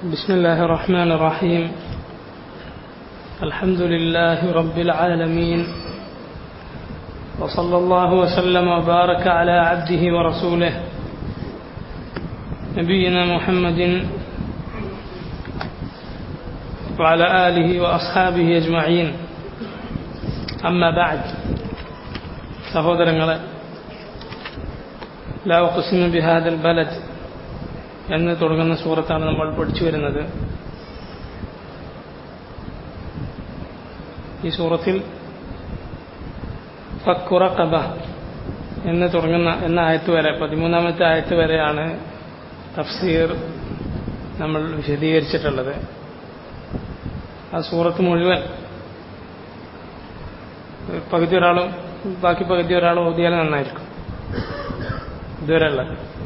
بسم الله الرحمن الرحيم الحمد لله رب العالمين وصلى الله وسلم وبارك على عبده ورسوله نبينا محمد وعلى آله وأصحابه أجمعين أما بعد സഹോദരങ്ങളെ ലാ ഖുസ്മു ബിഹാദൽ ബലദ് എന്ന് തുടങ്ങുന്ന സൂറത്താണ് നമ്മൾ പഠിച്ചു വരുന്നത് ഈ സൂറത്തിൽ ഫക്കുറക്കബ എന്ന് തുടങ്ങുന്ന എന്ന ആയത്ത് വരെ പതിമൂന്നാമത്തെ ആയത്ത് വരെയാണ് തഫ്സീർ നമ്മൾ വിശദീകരിച്ചിട്ടുള്ളത് ആ സൂറത്ത് മുഴുവൻ പകുതി ഒരാളും ബാക്കി പകുതി ഒരാളും ഓതിയാൽ നന്നായിരിക്കും ഇതുവരെയുള്ള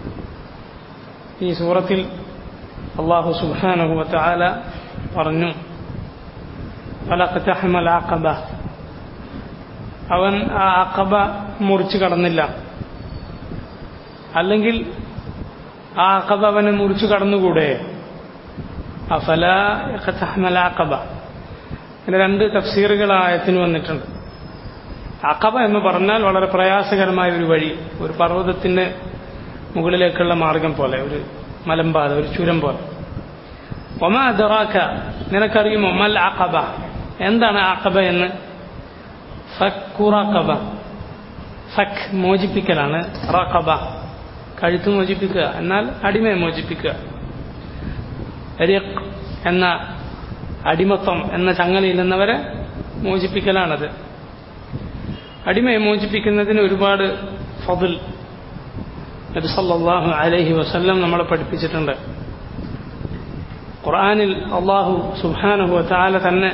ഈ സൂറത്തിൽ അള്ളാഹു സുബാനഹുവത്ത് ആല പറഞ്ഞു ഫലഖത്തഹമൽ ആഖബ അവൻ ആ അക്കബ മുറിച്ചു കടന്നില്ല അല്ലെങ്കിൽ ആ അക്കബ അവനെ മുറിച്ചു കടന്നുകൂടെ അഫല ഖത്തഹമൽ ആഖബ അങ്ങനെ രണ്ട് തഫ്സീറുകൾ ആയത്തിന് വന്നിട്ടുണ്ട് അക്കബ എന്ന് പറഞ്ഞാൽ വളരെ പ്രയാസകരമായ ഒരു വഴി ഒരു പർവ്വതത്തിന് മുകളിലേക്കുള്ള മാർഗം പോലെ ഒരു മലമ്പാത ഒരു ചുരം പോലെ ഒമ ദറാക്ക നിനക്കറിയുമോ മൽ അഖബ എന്താണ് അഖബ എന്ന് ഫക്കുറക്കബ ഫക് മോചിപ്പിക്കലാണ് റഖബ കഴുത്ത് മോചിപ്പിക്കുക എന്നാൽ അടിമയെ മോചിപ്പിക്കുക റിഖ് എന്ന അടിമത്വം എന്ന ചങ്ങലയിൽ നിന്നവരെ മോചിപ്പിക്കലാണത് അടിമയെ മോചിപ്പിക്കുന്നതിന് ഒരുപാട് ഫതിൽ നബി സല്ലല്ലാഹു അലൈഹി വസല്ലം നമ്മളെ പഠിപ്പിച്ചിട്ടുണ്ട് ഖുർആനിൽ അള്ളാഹു സുബ്ഹാനഹു വതആല തന്നെ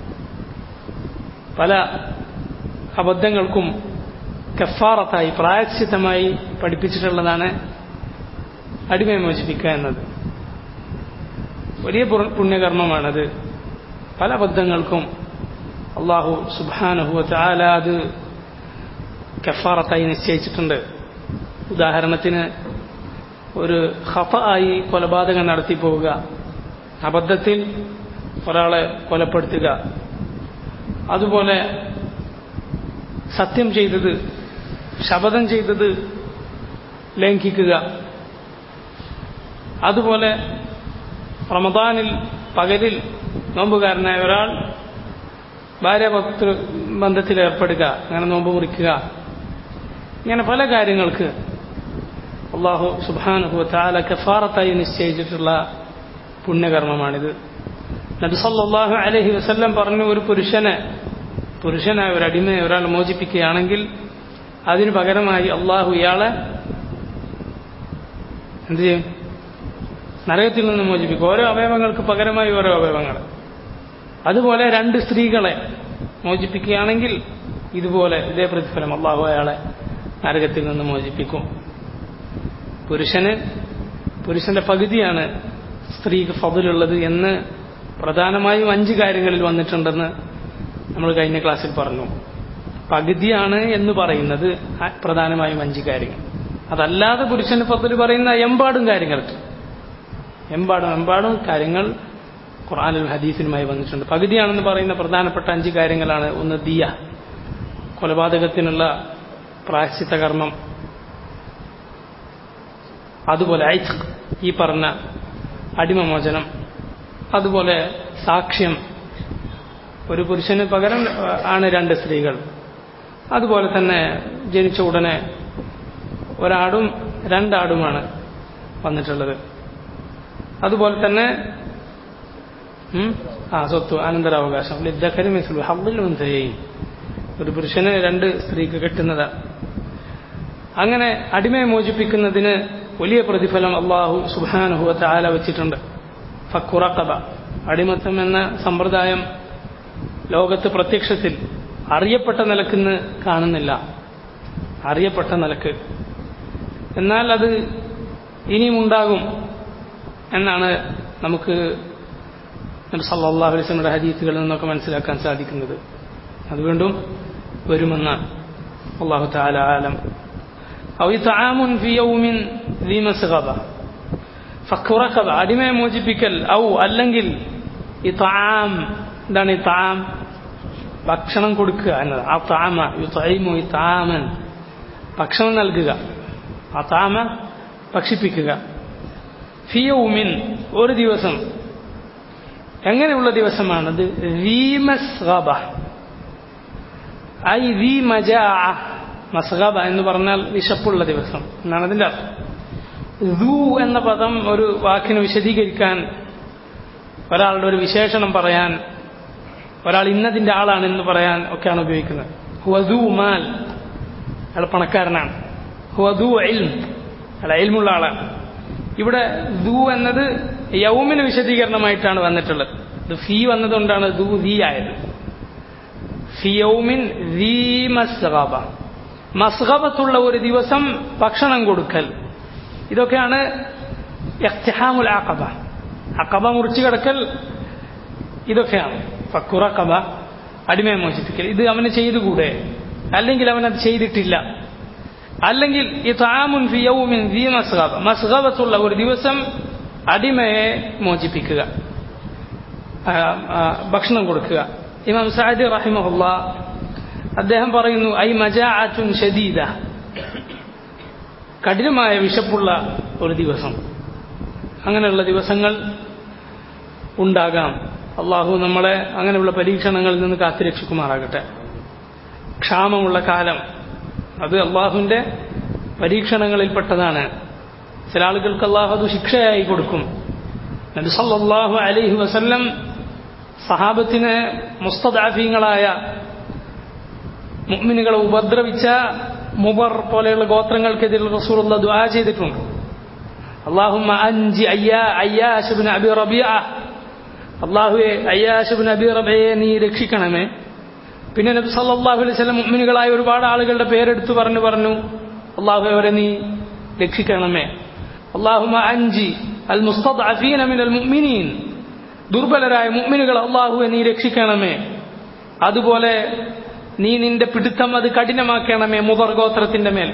പല അബദ്ധങ്ങൾക്കും കഫാറത്തായി പ്രായശ്ചിത്തമായി പഠിപ്പിച്ചിട്ടുള്ളതാണ് അടിമയെ മോചിപ്പിക്കുക എന്നത് വലിയ പുണ്യകർമ്മമാണത് പല അബദ്ധങ്ങൾക്കും അള്ളാഹു സുബ്ഹാനഹു വതആല അത് കഫാറത്തായി നിശ്ചയിച്ചിട്ടുണ്ട് ഉദാഹരണത്തിന് ഒരു ഹഫ ആയി കൊലപാതകം നടത്തി പോവുക അബദ്ധത്തിൽ ഒരാളെ കൊലപ്പെടുത്തുക അതുപോലെ സത്യം ചെയ്തത് ശപഥം ചെയ്തത് ലംഘിക്കുക അതുപോലെ റമദാനിൽ പകലിൽ നോമ്പുകാരനായ ഒരാൾ ഭാര്യാഭക്തൃ ബന്ധത്തിൽ ഏർപ്പെടുക അങ്ങനെ നോമ്പ് മുറിക്കുക ഇങ്ങനെ പല കാര്യങ്ങൾക്ക് അള്ളാഹു സുബാനുഹു താല കഫാറത്തായി നിശ്ചയിച്ചിട്ടുള്ള പുണ്യകർമ്മമാണിത് നബി സല്ലാഹു അലഹി വസ്ല്ലം പറഞ്ഞു ഒരു പുരുഷനെ പുരുഷനായ ഒരു അടിമയെ ഒരാൾ മോചിപ്പിക്കുകയാണെങ്കിൽ അതിനു പകരമായി അള്ളാഹു ഇയാളെ എന്ത് ചെയ്യും നരകത്തിൽ നിന്ന് മോചിപ്പിക്കും ഓരോ അവയവങ്ങൾക്ക് പകരമായി ഓരോ അവയവങ്ങൾ അതുപോലെ രണ്ട് സ്ത്രീകളെ മോചിപ്പിക്കുകയാണെങ്കിൽ ഇതുപോലെ ഇതേ പ്രതിഫലം അള്ളാഹു അയാളെ നരകത്തിൽ നിന്ന് മോചിപ്പിക്കും പുരുഷന് പുരുഷന്റെ പകുതിയാണ് സ്ത്രീക്ക് ഫതിലുള്ളത് എന്ന് പ്രധാനമായും അഞ്ച് കാര്യങ്ങളിൽ വന്നിട്ടുണ്ടെന്ന് നമ്മൾ കഴിഞ്ഞ ക്ലാസ്സിൽ പറഞ്ഞു പകുതിയാണ് എന്ന് പറയുന്നത് പ്രധാനമായും അഞ്ച് കാര്യങ്ങൾ അതല്ലാതെ പുരുഷന് ഫതിൽ പറയുന്ന എമ്പാടും കാര്യങ്ങൾക്ക് എമ്പാടും എമ്പാടും കാര്യങ്ങൾ ഖുറാനും ഹദീസിനുമായി വന്നിട്ടുണ്ട് പകുതിയാണെന്ന് പറയുന്ന പ്രധാനപ്പെട്ട അഞ്ച് കാര്യങ്ങളാണ് ഒന്ന് ദിയ കൊലപാതകത്തിനുള്ള പ്രായശ്ചിത്ത കർമ്മം അതുപോലെ ഐത്ത് ഈ പറഞ്ഞ അടിമമോചനം അതുപോലെ സാക്ഷ്യം ഒരു പുരുഷന് പകരം ആണ് രണ്ട് സ്ത്രീകൾ അതുപോലെ തന്നെ ജനിച്ച ഉടനെ ഒരാടും രണ്ടാടുമാണ് വന്നിട്ടുള്ളത് അതുപോലെ തന്നെ ആ സ്വത്ത് അനന്തരാവകാശം ലിദ്ദക്കരി മിസ്ലു ഹബ്ബിൽ മുന്തയും ഒരു പുരുഷന് രണ്ട് സ്ത്രീക്ക് കിട്ടുന്നത് അങ്ങനെ അടിമയെ മോചിപ്പിക്കുന്നതിന് വലിയ പ്രതിഫലം അള്ളാഹു സുബാനുഹുവത്തെ ആല വെച്ചിട്ടുണ്ട് ഫക്കുറക്കബ അടിമത്തം എന്ന സമ്പ്രദായം ലോകത്ത് പ്രത്യക്ഷത്തിൽ അറിയപ്പെട്ട നിലക്കുന്ന് കാണുന്നില്ല അറിയപ്പെട്ട നിലക്ക് എന്നാൽ അത് ഇനിയും ഉണ്ടാകും എന്നാണ് നമുക്ക് സല്ലാഹു അലൈസ്മയുടെ ഹദീത്തുകളിൽ നിന്നൊക്കെ മനസ്സിലാക്കാൻ സാധിക്കുന്നത് അത് വീണ്ടും വരുമെന്നാണ് അള്ളാഹു താല ആലം أو إطعام في يوم ذي مسغبة ഫക്കുറഖബ അടിമയെ മോചിപ്പിക്കൽ ഔ അല്ലെങ്കിൽ ഈ താം എന്താണ് ഈ താം ഭക്ഷണം കൊടുക്കുക എന്നത് ആ താമ യുത്തൈമു ഈ താമൻ ഭക്ഷണം നൽകുക ആ താമ ഭക്ഷിപ്പിക്കുക ഫിയൗമിൻ ഒരു ദിവസം എങ്ങനെയുള്ള ദിവസമാണത് വീമസ്ഗബ ഐ വി മജാ മസ്ഗബ എന്ന് പറഞ്ഞാൽ വിശപ്പുള്ള ദിവസം എന്നാണ് അതിന്റെ അർത്ഥം ദൂ എന്ന പദം ഒരു വാക്കിനെ വിശദീകരിക്കാൻ ഒരാളുടെ ഒരു വിശേഷണം പറയാൻ ഒരാൾ ഇന്നതിന്റെ ആളാണ് എന്ന് പറയാൻ ഒക്കെയാണ് ഉപയോഗിക്കുന്നത് ഹുവദൂ മാൽ അയാൾ പണക്കാരനാണ് ഹുവദൂ ഇൽം അയാൾ ഇൽമുള്ള ആളാണ് ഇവിടെ ദൂ എന്നത് യൗമിന് വിശദീകരണമായിട്ടാണ് വന്നിട്ടുള്ളത് ഇത് ഫീ വന്നതുകൊണ്ടാണ് ദൂ ദീ ആയത് ഫിയൗമിൻ ദീ മസ്ഗബ മസ്ഗബത്തുള്ള ഒരു ദിവസം ഭക്ഷണം കൊടുക്കൽ ഇതൊക്കെയാണ് ഇഖ്തിഹാമുൽ അഖബ അഖബ മുറിച്ചു കിടക്കൽ ഇതൊക്കെയാണ് ഫക്കുറഖബ അടിമയെ മോചിപ്പിക്കൽ ഇത് അവന് ചെയ്തുകൂടെ അല്ലെങ്കിൽ അവൻ അത് ചെയ്തിട്ടില്ല അല്ലെങ്കിൽ ഈ താമുൻ ഫിയൗമിൻ ദീ മസ്ഗബ മസ്ഗബത്തുള്ള ഒരു ദിവസം അടിമയെ മോചിപ്പിക്കുക ഭക്ഷണം കൊടുക്കുക ഇമാം സാദി റഹിമഹുല്ല അദ്ദേഹം പറയുന്നു ഐ മജാഅത്തുൻ ഷദീദ കഠിനമായ വിശപ്പുള്ള ഒരു ദിവസം അങ്ങനെയുള്ള ദിവസങ്ങൾ ഉണ്ടാകാം അള്ളാഹു നമ്മളെ അങ്ങനെയുള്ള പരീക്ഷണങ്ങളിൽ നിന്ന് കാത്തുരക്ഷിക്കുമാറാകട്ടെ ക്ഷാമമുള്ള കാലം അത് അള്ളാഹുവിന്റെ പരീക്ഷണങ്ങളിൽപ്പെട്ടതാണ് ചില ആളുകൾക്ക് അള്ളാഹു അത് ശിക്ഷയായി കൊടുക്കും നബി സല്ലല്ലാഹു അലൈഹി വസല്ലം സഹാബത്തിന് മുസ്തദാഫീങ്ങളായ മുഅ്മിനുകളെ ഉപദ്രവിച്ച മുബർ പോലെയുള്ള ഗോത്രങ്ങൾക്കെതിരെ റസൂലുള്ള ദുആ ചെയ്തിട്ടുണ്ട് അള്ളാഹുമ്മ അഞ്ചി അയ്യാ അയ്യാശുബിൻ അബി റബിയ അള്ളാഹുവെ അയ്യാശുബിൻ അബി റബയെ നീ രക്ഷിക്കണമേ പിന്നെ നബി സല്ലല്ലാഹു അലൈഹി വസല്ലം മുഅ്മിനുകളായ ഒരുപാട് ആളുകളുടെ പേരെടുത്തു പറഞ്ഞു പറഞ്ഞു അള്ളാഹു അവരെ നീ രക്ഷിക്കണമേ അള്ളാഹുമ അഞ്ചി അൽ മുസ്തദ്അഫീന മിനൽ മുഅ്മിനീൻ ദുർബലരായ മുഅ്മിനുകൾ അള്ളാഹുവെ നീ രക്ഷിക്കണമേ അതുപോലെ നീ നിന്റെ പിടുത്തം അത് കഠിനമാക്കണമേ മുബർ ഗോത്രത്തിന്റെ മേൽ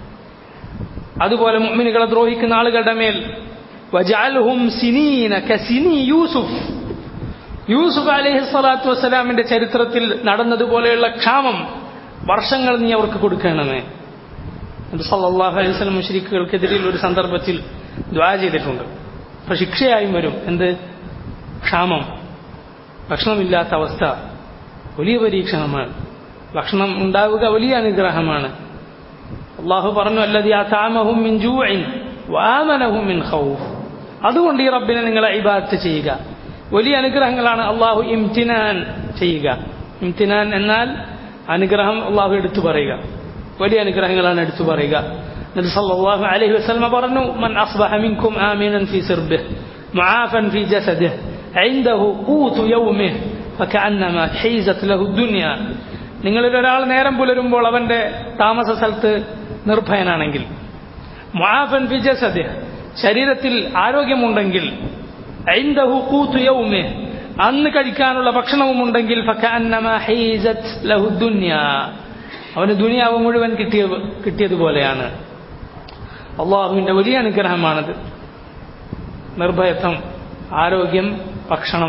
അതുപോലെ മുഅ്മിനുകളെ ദ്രോഹിക്കുന്ന ആളുകളുടെ മേൽ വജഅൽഹും സിനീന കസിനി യൂസുഫ് യൂസുഫ് അലൈഹി സ്വലാത്തു വസ്സലാമിന്റെ ചരിത്രത്തിൽ നടന്നതുപോലെയുള്ള ക്ഷാമം വർഷങ്ങൾ നീ അവർക്ക് കൊടുക്കണമേ നബി സല്ലല്ലാഹു അലൈഹി വസല്ലം മുശ്രിക്കുകൾക്കെതിരെ ഒരു സന്ദർഭത്തിൽ ദ്വാ ചെയ്തിട്ടുണ്ട് അപ്പൊ ശിക്ഷയായും വരും എന്ത് ക്ഷാമം ഭക്ഷണമില്ലാത്ത അവസ്ഥ വലിയ പരീക്ഷണമാണ് ഭക്ഷണം ഉണ്ടാവുക വലിയ അനുഗ്രഹമാണ് അള്ളാഹു പറഞ്ഞു അല്ലതി അതാമഹും മിൻ ജൂഇൻ വാമനഹും മിൻ ഖൗഫ് അതുകൊണ്ട് ഈ റബ്ബിനെ നിങ്ങൾ ഇബാദത്ത് ചെയ്യുക വലിയ അനുഗ്രഹങ്ങളാണ് അള്ളാഹു ഇംതിനാൻ ചെയ്യുക ഇംതിനാൻ എന്നാൽ അനുഗ്രഹം അള്ളാഹു എടുത്തു പറയുക വലിയ അനുഗ്രഹങ്ങളാണ് എടുത്തു പറയുക നബി സല്ലല്ലാഹു അലൈഹി വസല്ലം പറഞ്ഞു മൻ അസ്ബഹ മിൻകും ആമിനൻ ഫീ സിർബിഹ് മുആഫൻ ഫീ ജസദിഹ് عنده قوت يومه فكأنما حيزت له الدنيا നിങ്ങളിൽ ഒരാൾ നേരം പുലരുമ്പോൾ അവന്റെ താമസ സ്ഥലത്ത് നിർഭയനാണെങ്കിൽ മുആഫൻ ഫി ജസദിഹ് ശരീരത്തിൽ ആരോഗ്യമുണ്ടെങ്കിൽ ഐന്ദഹു ഖൂതു യൗമിഹ് അന്ന് കഴിക്കാനുള്ള ഭക്ഷണവും ഉണ്ടെങ്കിൽ ഫകഅന്നമാ ഹീസത് ലഹു ദുനിയ അവന് ദുനിയാവ് മുഴുവൻ കിട്ടിയ കിട്ടിയതുപോലെയാണ് അള്ളാഹുവിന്റെ വലിയ അനുഗ്രഹമാണത് നിർഭയത്വം ആരോഗ്യം ഭക്ഷണം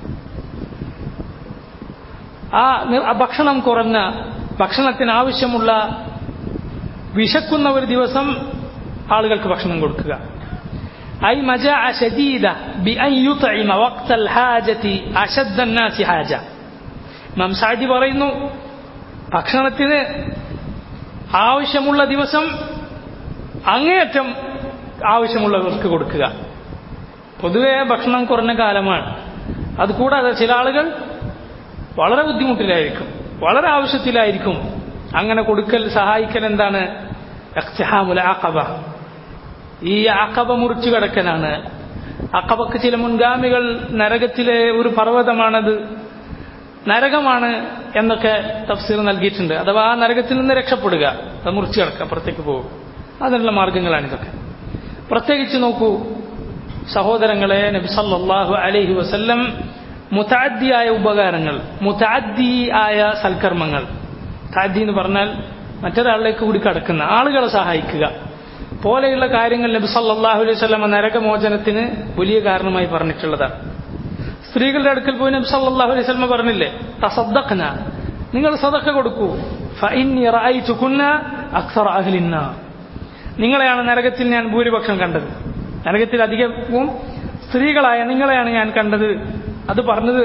ആ ഭക്ഷണം കുറഞ്ഞ ഭക്ഷണത്തിന് ആവശ്യമുള്ള വിശക്കുന്ന ഒരു ദിവസം ആളുകൾക്ക് ഭക്ഷണം കൊടുക്കുക أي مجاعة شديدة بأن يطعم وقت الحاجة أشد الناس حاجة ഇമാം സാജി പറയുന്നു ഭക്ഷണത്തിന് ആവശ്യമുള്ള ദിവസം അങ്ങേയറ്റം ആവശ്യമുള്ളവർക്ക് കൊടുക്കുക പൊതുവെ ഭക്ഷണം കുറഞ്ഞ കാലമാണ് അതുകൂടാതെ ചില ആളുകൾ വളരെ ബുദ്ധിമുട്ടിലായിരിക്കും വളരെ ആവശ്യത്തിലായിരിക്കും അങ്ങനെ കൊടുക്കൽ സഹായിക്കൽ എന്താണ് ആക്കബ ഈ അക്കബ മുറിച്ചു കിടക്കലാണ് അക്കബക്ക് ചില മുൻഗാമികൾ നരകത്തിലെ ഒരു പർവ്വതമാണത് നരകമാണ് എന്നൊക്കെ തഫ്സീർ നൽകിയിട്ടുണ്ട് അഥവാ ആ നരകത്തിൽ നിന്ന് രക്ഷപ്പെടുക അത് മുറിച്ചു കിടക്കുക അപ്പുറത്തേക്ക് പോകും അതിനുള്ള മാർഗങ്ങളാണ് ഇതൊക്കെ പ്രത്യേകിച്ച് നോക്കൂ സഹോദരങ്ങളെ നബി സല്ലല്ലാഹു അലൈഹി വസല്ലം മുതാദ്ദിയായ ഉപകാരങ്ങൾ മുതാദ്ദി ആയ സൽക്കർമ്മങ്ങൾ താദ്ദി എന്ന് പറഞ്ഞാൽ മറ്റൊരാളിലേക്ക് കൂടി കടക്കുന്ന ആളുകളെ സഹായിക്കുക പോലെയുള്ള കാര്യങ്ങൾ നബി സല്ലല്ലാഹു അലൈഹി വസല്ലം നരകമോചനത്തിന് വലിയ കാരണമായി പറഞ്ഞിട്ടുള്ളതാണ് സ്ത്രീകളുടെ അടുക്കൽ പോയി നബി സല്ലല്ലാഹു അലൈഹി വസല്ലം പറഞ്ഞില്ലേ തസദ്ദഖ്ന നിങ്ങൾ സദഖ കൊടുക്കൂ ഫഇന്നി റഅയ്തുകുന്ന അക്സറ അഹ്ലിന്ന നിങ്ങളെയാണ് നരകത്തിൽ ഞാൻ ഭൂരിപക്ഷം കണ്ടത് നരകത്തിൽ അധികവും സ്ത്രീകളായ നിങ്ങളെയാണ് ഞാൻ കണ്ടത് അത് പറഞ്ഞത്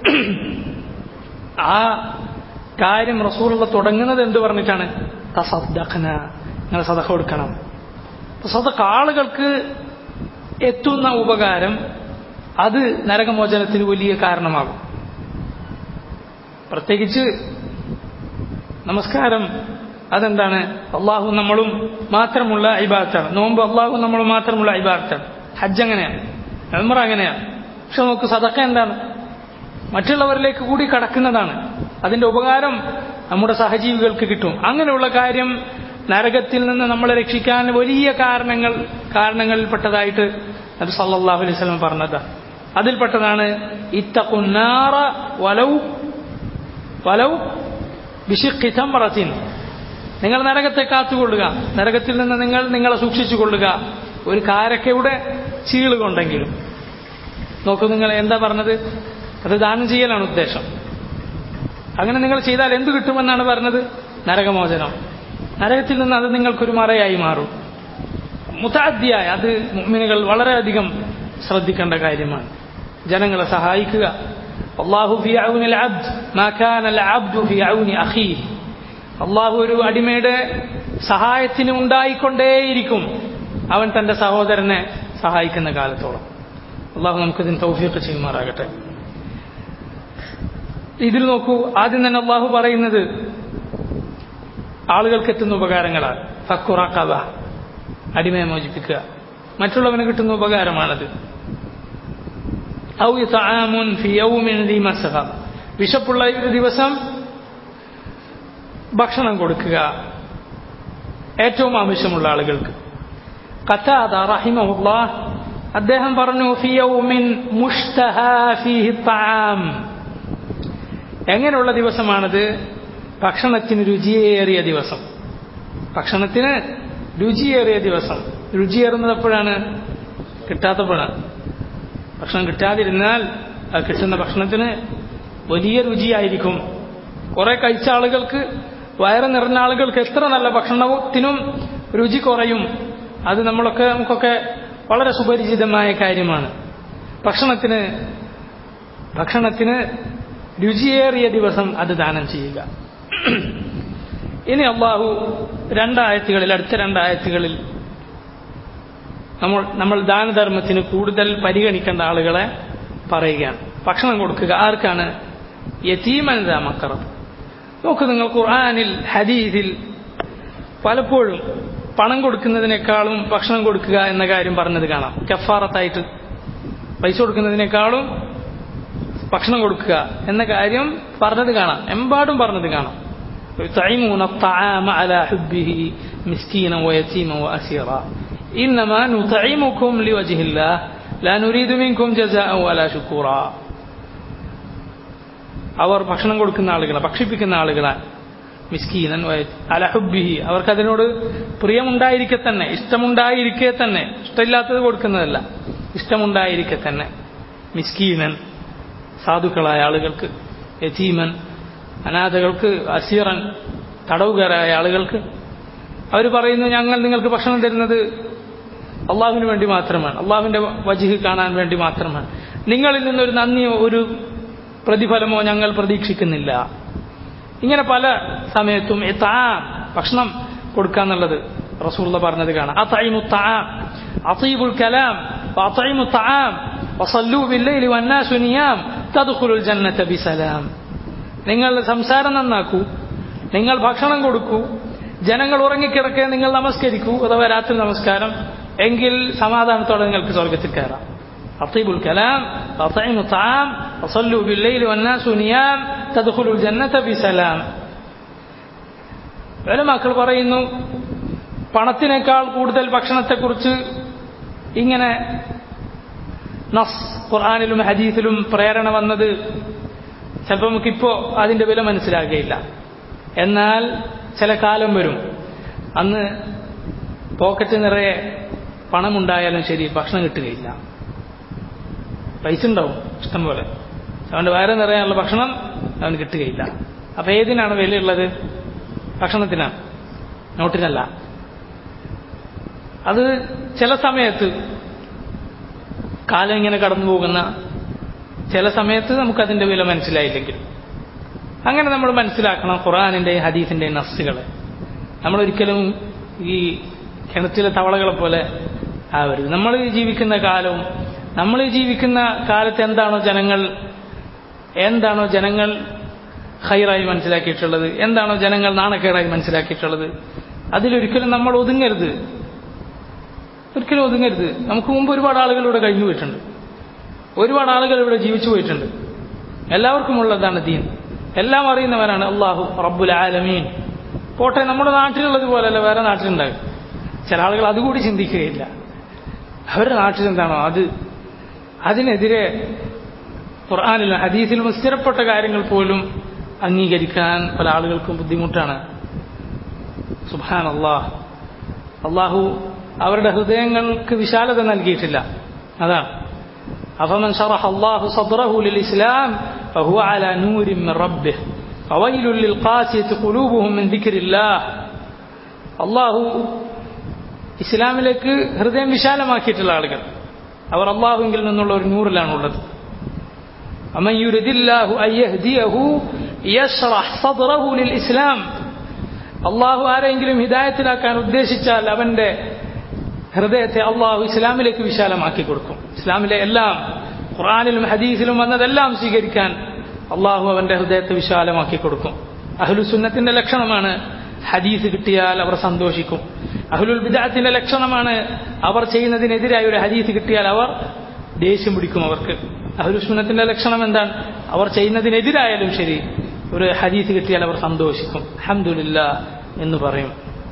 ആ കാര്യം റസൂലുള്ള തുടങ്ങുന്നത് എന്ത് പറഞ്ഞിട്ടാണ് തസദ്ദഖ്ന നിങ്ങൾ സദഖ കൊടുക്കണം സദഖ ആളുകൾക്ക് എത്തുന്ന ഉപകാരം അത് നരകമോചനത്തിന് വലിയ കാരണമാകും പ്രത്യേകിച്ച് നമസ്കാരം അതെന്താണ് അള്ളാഹു നമ്മളും മാത്രമുള്ള ഇബാത്താണ് നോമ്പ് അള്ളാഹു നമ്മളും മാത്രമുള്ള ഇബാത്താണ് ഹജ്ജ് അങ്ങനെയാണ് എൽമറ അങ്ങനെയാണ് പക്ഷെ നോക്ക് സദക്ക എന്താണ് മറ്റുള്ളവരിലേക്ക് കൂടി കടക്കുന്നതാണ് അതിന്റെ ഉപകാരം നമ്മുടെ സഹജീവികൾക്ക് കിട്ടും അങ്ങനെയുള്ള കാര്യം നരകത്തിൽ നിന്ന് നമ്മളെ രക്ഷിക്കാൻ വലിയ കാരണങ്ങൾ കാരണങ്ങളിൽപ്പെട്ടതായിട്ട് നബി സല്ലല്ലാഹു അലൈഹി വസല്ലം പറഞ്ഞത് അതിൽപ്പെട്ടതാണ് ഇത്തഖുന്നാറ വലൗ വലൗ ബിഷിഖി തംറത്തിൻ നിങ്ങൾ നരകത്തെ കാത്തുകൊള്ളുക നരകത്തിൽ നിന്ന് നിങ്ങൾ നിങ്ങളെ സൂക്ഷിച്ചു കൊള്ളുക ഒരു കാരക്കയുടെ ചീള് കൊണ്ടെങ്കിലും നോക്കൂ നിങ്ങൾ എന്താ പറഞ്ഞത് അത് ദാനം ചെയ്യലാണ് ഉദ്ദേശം അങ്ങനെ നിങ്ങൾ ചെയ്താൽ എന്തു കിട്ടുമെന്നാണ് പറഞ്ഞത് നരകമോചനം നരകത്തിൽ നിന്ന് അത് നിങ്ങൾക്കൊരു മറയായി മാറും മുതാദ്യായ അത് മുഅ്മിനുകൾ വളരെയധികം ശ്രദ്ധിക്കേണ്ട കാര്യമാണ് ജനങ്ങളെ സഹായിക്കുക അള്ളാഹു ഫി ഔനിൽ അബ്ദ് മാ കാന അൽ അബ്ദു ഫി ഔനി അഖീഹി അള്ളാഹു ഒരു അടിമയുടെ സഹായത്തിന് ഉണ്ടായിക്കൊണ്ടേയിരിക്കും അവൻ തന്റെ സഹോദരനെ സഹായിക്കുന്ന കാലത്തോളം അള്ളാഹു നമുക്കിതിന് തൗഫീഖ് ചെയ്യുമാറാകട്ടെ ഇതിൽ നോക്കൂ ആദ്യം തന്നെ അള്ളാഹു പറയുന്നത് ആളുകൾക്ക് എത്തുന്ന ഉപകാരങ്ങളാണ് ഫക്കുറാക്കവ അടിമയെ മോചിപ്പിക്കുക മറ്റുള്ളവന് കിട്ടുന്ന ഉപകാരമാണത് ഔ തആമുൻ ഫി യൗമിൻ ദി മസ്ഹ വിശപ്പുള്ള ഒരു ദിവസം ഭക്ഷണം കൊടുക്കുക ഏറ്റവും ആവശ്യമുള്ള ആളുകൾക്ക് ഖതാദ റഹിമഹുല്ലാഹ് അദ്ദേഹം പറഞ്ഞു ഫി യൗമിൻ മുഷ്തഹ ഫീഹി തആം എങ്ങനെയുള്ള ദിവസമാണത് ഭക്ഷണത്തിന് രുചിയേറിയ ദിവസം ഭക്ഷണത്തിന് രുചിയേറിയ ദിവസം രുചിയേറുന്നത് എപ്പോഴാണ് കിട്ടാത്തപ്പോഴാണ് ഭക്ഷണം കിട്ടാതിരുന്നാൽ ആ കിട്ടുന്ന ഭക്ഷണത്തിന് വലിയ രുചിയായിരിക്കും കുറെ കഴിച്ച ആളുകൾക്ക് വയറ് നിറഞ്ഞ ആളുകൾക്ക് എത്ര നല്ല ഭക്ഷണത്തിനും രുചി കുറയും അത് നമ്മളൊക്കെ നമുക്കൊക്കെ വളരെ സുപരിചിതമായ കാര്യമാണ് ഭക്ഷണത്തിന് ഭക്ഷണത്തിന് രുചിയേറിയ ദിവസം അത് ദാനം ചെയ്യുക ഇനി അള്ളാഹു രണ്ടായത്തുകളിൽ അടുത്ത രണ്ടായത്തുകളിൽ നമ്മൾ നമ്മൾ ദാനധർമ്മത്തിന് കൂടുതൽ പരിഗണിക്കേണ്ട ആളുകളെ പറയുകയാണ് ഭക്ഷണം കൊടുക്കുക ആർക്കാണ് യതീമൻ മക്കറം നോക്ക് നിങ്ങൾ ഖുർആാനിൽ ഹദീസിൽ പലപ്പോഴും പണം കൊടുക്കുന്നതിനേക്കാളും ഭക്ഷണം കൊടുക്കുക എന്ന കാര്യം പറഞ്ഞത് കാണാം കഫാറത്തായിട്ട് പൈസ കൊടുക്കുന്നതിനേക്കാളും ഭക്ഷണം കൊടുക്കുക എന്ന കാര്യം പറഞ്ഞത് കാണാം എമ്പാടും പറഞ്ഞത് കാണാം يطعمون الطعام على حبه مسكينا ويتيما وأسيرا إنما نطعمكم لوجه الله لا نريد منكم جزاء ولا شكورا അവർ ഭക്ഷണം കൊടുക്കുന്ന ആളുകളെ ഭക്ഷിപ്പിക്കുന്ന ആളുകളെ മിസ്കീനൻ അലഹുബിഹി അവർക്ക് അതിനോട് പ്രിയമുണ്ടായിരിക്കെ തന്നെ ഇഷ്ടമുണ്ടായിരിക്കെ തന്നെ ഇഷ്ടമില്ലാത്തത് കൊടുക്കുന്നതല്ല ഇഷ്ടമുണ്ടായിരിക്കെ തന്നെ മിസ്കീനൻ സാധുക്കളായ ആളുകൾക്ക് യതീമൻ അനാഥകൾക്ക് അസീറൻ തടവുകാരായ ആളുകൾക്ക് അവർ പറയുന്നു ഞങ്ങൾ നിങ്ങൾക്ക് ഭക്ഷണം തരുന്നത് അള്ളാഹുവിന് വേണ്ടി മാത്രമാണ് അള്ളാഹുവിന്റെ വജിഹ് കാണാൻ വേണ്ടി മാത്രമാണ് നിങ്ങളിൽ നിന്നൊരു നന്ദിയോ ഒരു പ്രതിഫലമോ ഞങ്ങൾ പ്രതീക്ഷിക്കുന്നില്ല ഇങ്ങനെ പല സമയത്തും താം ഭക്ഷണം കൊടുക്കുക എന്നുള്ളത് റസൂള്ള പറഞ്ഞത് കാണാം അത്തൈമു താം അത്തീബുൽ കലാം അത്തൈമു താം വസല്ലു ബില്ലൈലി വന്നാസു നിയാം തദ്ഖുലുൽ ജന്നത ബിസലാം നിങ്ങൾ സംസാരം നന്നാക്കൂ നിങ്ങൾ ഭക്ഷണം കൊടുക്കൂ ജനങ്ങൾ ഉറങ്ങിക്കിടക്കെ നിങ്ങൾ നമസ്കരിക്കൂ അഥവാ രാത്രി നമസ്കാരം എങ്കിൽ സമാധാനത്തോടെ നിങ്ങൾക്ക് സ്വർഗത്തിൽ കയറാം أطيبوا الكلام أطعموا الطعام وصلوا بالليل والناس نيام تدخلوا الجنة بسلام മക്കൾ പറയുന്നു പണത്തിനേക്കാൾ കൂടുതൽ ഭക്ഷണത്തെക്കുറിച്ച് ഇങ്ങനെ നസ് ഖുർആാനിലും ഹദീസിലും പ്രേരണ വന്നത് ചിലപ്പോൾ നമുക്കിപ്പോ അതിന്റെ വില മനസ്സിലാകുകയില്ല എന്നാൽ ചില കാലം വരും അന്ന് പോക്കറ്റ് നിറയെ പണമുണ്ടായാലും ശരി ഭക്ഷണം കിട്ടുകയില്ല പൈസ ഉണ്ടാവും ഇഷ്ടം പോലെ അവൻ്റെ വയറ് നിറയാനുള്ള ഭക്ഷണം അവന് കിട്ടുകയില്ല അപ്പം ഏതിനാണ് വിലയുള്ളത് ഭക്ഷണത്തിനാണ് നോട്ടിനല്ല അത് ചില സമയത്ത് കാലം ഇങ്ങനെ കടന്നു പോകുന്ന ചില സമയത്ത് നമുക്കതിൻ്റെ വില മനസ്സിലായില്ലെങ്കിൽ അങ്ങനെ നമ്മൾ മനസ്സിലാക്കണം ഖുറാനിൻ്റെയും ഹദീസിൻ്റെയും നസ്സുകളെ നമ്മളൊരിക്കലും ഈ കിണറ്റിലെ തവളകളെ പോലെ ആവരുത് നമ്മൾ ജീവിക്കുന്ന കാലവും നമ്മൾ ജീവിക്കുന്ന കാലത്ത് എന്താണോ ജനങ്ങൾ എന്താണോ ജനങ്ങൾ ഹൈറായി മനസ്സിലാക്കിയിട്ടുള്ളത് എന്താണോ ജനങ്ങൾ നാണക്കേടായി മനസ്സിലാക്കിയിട്ടുള്ളത് അതിലൊരിക്കലും നമ്മൾ ഒതുങ്ങരുത് ഒരിക്കലും ഒതുങ്ങരുത് നമുക്ക് മുമ്പ് ഒരുപാട് ആളുകൾ ഇവിടെ കഴിഞ്ഞു പോയിട്ടുണ്ട് ഒരുപാട് ആളുകൾ ഇവിടെ ജീവിച്ചു പോയിട്ടുണ്ട് എല്ലാവർക്കും ഉള്ളതാണ് ദീൻ എല്ലാം അറിയുന്നവനാണ് അള്ളാഹു റബ്ബുൽ ആലമീൻ പോട്ടെ നമ്മുടെ നാട്ടിലുള്ളത് പോലെയല്ല വേറെ നാട്ടിലുണ്ടാകും ചില ആളുകൾ അതുകൂടി ചിന്തിക്കുകയില്ല അവരുടെ നാട്ടിൽ എന്താണോ അത് അതിനെതിരെ ഖുർആാനിലും ഹദീസിലും സ്ഥിരപ്പെട്ട കാര്യങ്ങൾ പോലും അംഗീകരിക്കാൻ പല ആളുകൾക്കും ബുദ്ധിമുട്ടാണ് സുബാൻ അള്ളാഹ് അള്ളാഹു അവരുടെ ഹൃദയങ്ങൾക്ക് വിശാലത നൽകിയിട്ടില്ല അതാണ് أفمن شرح الله صدره للإسلام فهو على نور من ربه فويل للقاسية قلوبهم من ذكر الله അള്ളാഹു ഇസ്ലാമിലേക്ക് ഹൃദയം വിശാലമാക്കിയിട്ടുള്ള ആളുകൾ അവർ അള്ളാഹുവിൽ നിന്നുള്ള ഒരു നൂറിലാണുള്ളത് أمن يرد الله أن يهديه يشرح صدره للإسلام അള്ളാഹു ആരെങ്കിലും ഹിദായത്തിലാക്കാൻ ഉദ്ദേശിച്ചാൽ അവന്റെ ഹൃദയത്തെ അള്ളാഹു ഇസ്ലാമിലേക്ക് വിശാലമാക്കി കൊടുക്കും ഇസ്ലാമിലെ എല്ലാം ഖുറാനിലും ഹദീസിലും വന്നതെല്ലാം സ്വീകരിക്കാൻ അള്ളാഹു അവന്റെ ഹൃദയത്തെ വിശാലമാക്കി കൊടുക്കും അഹ്ലു സുന്നത്തിന്റെ ലക്ഷണമാണ് ഹദീസ് കിട്ടിയാൽ അവർ സന്തോഷിക്കും അഹ്ലുൽ ബിദാത്തിന്റെ ലക്ഷണമാണ് അവർ ചെയ്യുന്നതിനെതിരായ ഒരു ഹദീസ് കിട്ടിയാൽ അവർ ദേഷ്യം പിടിക്കും അവർക്ക് അഹ്ലു സുന്നത്തിന്റെ ലക്ഷണം എന്താണ് അവർ ചെയ്യുന്നതിനെതിരായാലും ശരി ഒരു ഹദീസ് കിട്ടിയാൽ അവർ സന്തോഷിക്കും അഹമ്മദില്ല എന്ന് പറയും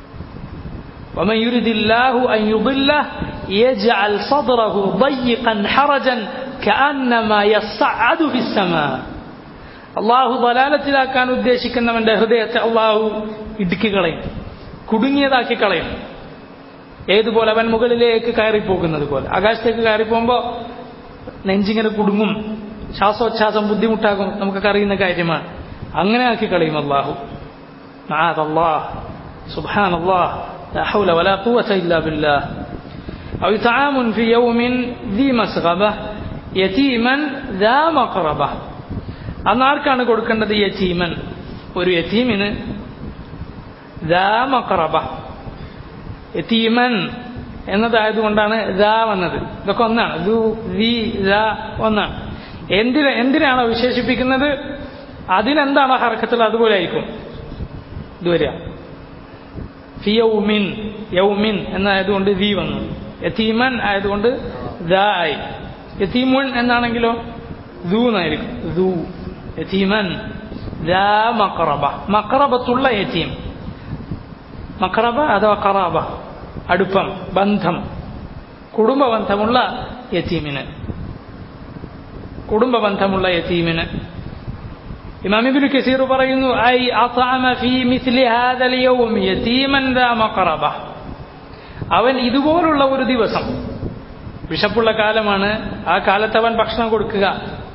ومن يرد الله أن يضله يجعل صدره ضيقا حرجا كأنما يصعد في السماء അള്ളാഹു ബലാലത്തിലാക്കാൻ ഉദ്ദേശിക്കുന്നവന്റെ ഹൃദയത്തെ അള്ളാഹു ഇടുക്കി കളയും കുടുങ്ങിയതാക്കി കളയും ഏതുപോലെ അവൻ മുകളിലേക്ക് കയറിപ്പോകുന്നത് പോലെ ആകാശത്തേക്ക് കയറിപ്പോകുമ്പോൾ നെഞ്ചിങ്ങനെ കുടുങ്ങും ശ്വാസോച്ഛ്വാസം ബുദ്ധിമുട്ടാകും നമുക്കൊക്കെ അറിയുന്ന കാര്യമാണ് അങ്ങനെ ആക്കി കളയും അള്ളാഹു അള്ളാഹ് സുബാൻ അള്ളാഹ് لا حول ولا قوة إلا بالله أو إطعام في يوم ذي مسغبة يتيما ذا مقربة അന്ന് ആർക്കാണ് കൊടുക്കേണ്ടത് യതീമൻ ഒരു യതീമിന് ദാ മക്റബ യതീമൻ എന്നതായതുകൊണ്ടാണ് ദാ വന്നത് ഇതൊക്കെ ഒന്നാണ് ദു ദി ദാ ഒന്നാണ് എന്തിന് എന്തിനാണോ വിശേഷിപ്പിക്കുന്നത് അതിനെന്താണോ ഹർക്കത്തിൽ അതുപോലെ ആയിരിക്കും ഇത് വരിക ഫിയൗമിൻ യൗമിൻ എന്നായതുകൊണ്ട് ദി വന്നു യതീമൻ ആയതുകൊണ്ട് ദാ ആയി യതീമുൻ എന്നാണെങ്കിലോ ദൂ എന്നായിരിക്കും ദൂ യതീമൻ ദാ മക്റബ മക്റബത്തുള്ള യതീം മക്റബ അഥവാ കറാബ അടുപ്പം ബന്ധം കുടുംബ ബന്ധമുള്ള യതീമിന് കുടുംബ ബന്ധമുള്ള യതീമിന് ഇമാം ഇബ്നു കസീർ പറയുന്നു ഐ അത്അമ ഫീ മിസ്ലി ഹാദൽ യൗം യതീമൻ ദാ മഖറബ അവൻ ഇതുപോലുള്ള ഒരു ദിവസം വിശപ്പുള്ള കാലമാണ് ആ കാലത്ത് അവൻ ഭക്ഷണം കൊടുക്കുക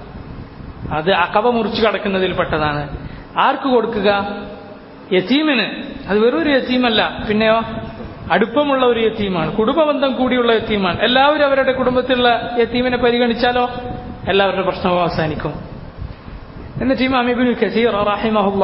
അത് അകവ മുറിച്ചു കടക്കുന്നതിൽ പെട്ടതാണ് ആർക്ക് കൊടുക്കുക യതീമിന് അത് വെറും ഒരു യതീമല്ല പിന്നെയോ അടുപ്പമുള്ള ഒരു യത്തീമാണ് കുടുംബബന്ധം കൂടിയുള്ള യത്തീമാണ് എല്ലാവരും അവരുടെ കുടുംബത്തിലുള്ള യത്തീമിനെ പരിഗണിച്ചാലോ എല്ലാവരുടെ പ്രശ്നവും അവസാനിക്കും എന്നിട്ട് ഇമാം ഇബ്നു കസീർ റഹിമഹുല്ല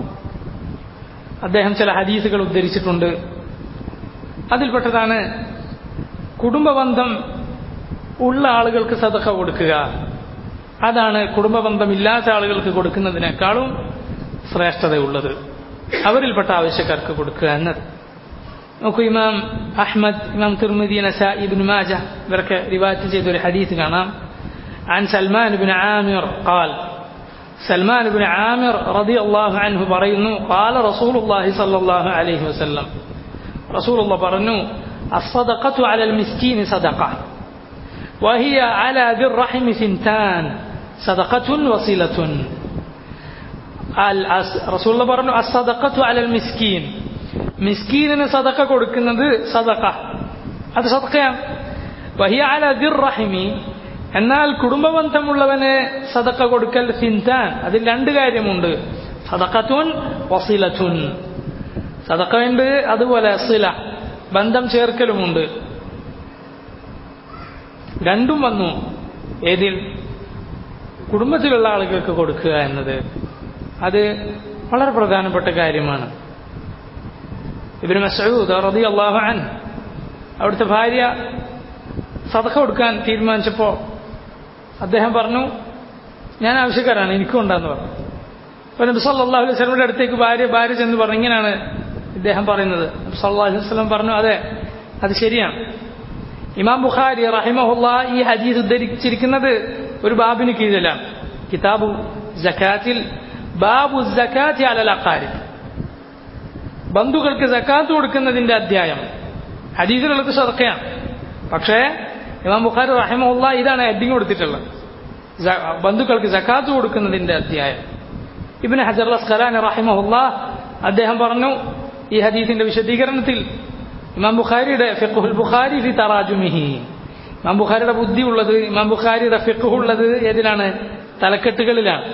അദ്ദേഹം ചില ഹദീസുകൾ ഉദ്ധരിച്ചിട്ടുണ്ട് അതിൽപ്പെട്ടതാണ് കുടുംബബന്ധം ഉള്ള ആളുകൾക്ക് സദഖ കൊടുക്കുക അതാണ് കുടുംബബന്ധമില്ലാത്ത ആളുകൾക്ക് കൊടുക്കുന്നതിനേക്കാളും ശ്രേഷ്ഠതയുള്ളത് അവരിൽപ്പെട്ട ആവശ്യക്കാർക്ക് കൊടുക്കുക എന്നത് നോക്കൂ ഇമാം അഹ്മദ് ഇമാം തിർമിദി നസ ഇബ്നു മാജ ഇവരൊക്കെ റിവായത്ത് ചെയ്ത ഒരു ഹദീസ് കാണാം عن سلمان بن عامر قال سلمان بن عامر رضي الله عنه برينو قال رسول الله صلى الله عليه وسلم رسول الله برنو الصدقة على المسكين صدقة وهي على ذي الرحم ثنتان صدقة وصلة رسول الله برنو الصدقة على المسكين മിസ്കീനിന് സദക്ക കൊടുക്കുന്നത് സദക്ക അത് സദക്കയാണ് വഹിയ അല ദിർ റഹിമി എന്നാൽ കുടുംബബന്ധമുള്ളവന് സദക്ക കൊടുക്കൽ സിന്താൻ അതിൽ രണ്ട് കാര്യമുണ്ട് സദക്കത്തുൻ വസിലത്തുൻ സദക്കയുണ്ട് അതുപോലെ സില ബന്ധം ചേർക്കലുമുണ്ട് രണ്ടും വന്നു ഏതിൽ കുടുംബത്തിലുള്ള ആളുകൾക്ക് കൊടുക്കുക എന്നത് അത് വളരെ പ്രധാനപ്പെട്ട കാര്യമാണ് ഇബിന് മസൂദ് റതി അള്ളാഹു അൻ അവിടുത്തെ ഭാര്യ സദക്ക കൊടുക്കാൻ തീരുമാനിച്ചപ്പോൾ അദ്ദേഹം പറഞ്ഞു ഞാൻ ആവശ്യക്കാരാണ് എനിക്കും ഉണ്ടാന്ന് പറഞ്ഞു അപ്പോൾ നബി സല്ലല്ലാഹു അലൈഹി വസല്ലമയുടെ അടുത്തേക്ക് ഭാര്യ ഭാര്യ ചെന്ന് പറഞ്ഞു ഇങ്ങനെയാണ് ഇദ്ദേഹം പറയുന്നത് നബി സല്ലല്ലാഹു അലൈഹി വസല്ലം പറഞ്ഞു അതെ അത് ശരിയാണ് ഇമാം ബുഖാരി റഹിമഹുല്ല ഈ ഹദീസ് ഉദ്ധരിച്ചിരിക്കുന്നത് ഒരു ബാബിന് കീഴിലാണ് കിതാബു ജക്കാത്തിൽ ബാബു ജക്കാത്തി അലൽ അക്കാരി ബന്ധുക്കൾക്ക് ജക്കാത്ത് കൊടുക്കുന്നതിന്റെ അധ്യായം ഹദീസിലുള്ളത് സദക്കയാണ് പക്ഷേ ഇമാം ബുഖാരി റഹിമഹുല്ല ഇതാണ് ഹെഡിങ് കൊടുത്തിട്ടുള്ളത് ബന്ധുക്കൾക്ക് ജക്കാത്ത് കൊടുക്കുന്നതിന്റെ അധ്യായം ഇബിന് ഹജർ അസ്ഖലാൻ റഹിമഹുല്ല അദ്ദേഹം പറഞ്ഞു ഈ ഹദീസിന്റെ വിശദീകരണത്തിൽ ഇമാം ബുഖാരിയുടെ ഫിഖുൽ ബുഖാരി ഫി തറാജുമിഹി ഇമാം ബുഖാരിയുടെ ബുദ്ധി ഉള്ളത് ഇമാം ബുഖാരിയുടെ ഫിഖ് ഉള്ളത് ഏതിലാണ് തലക്കെട്ടുകളിലാണ്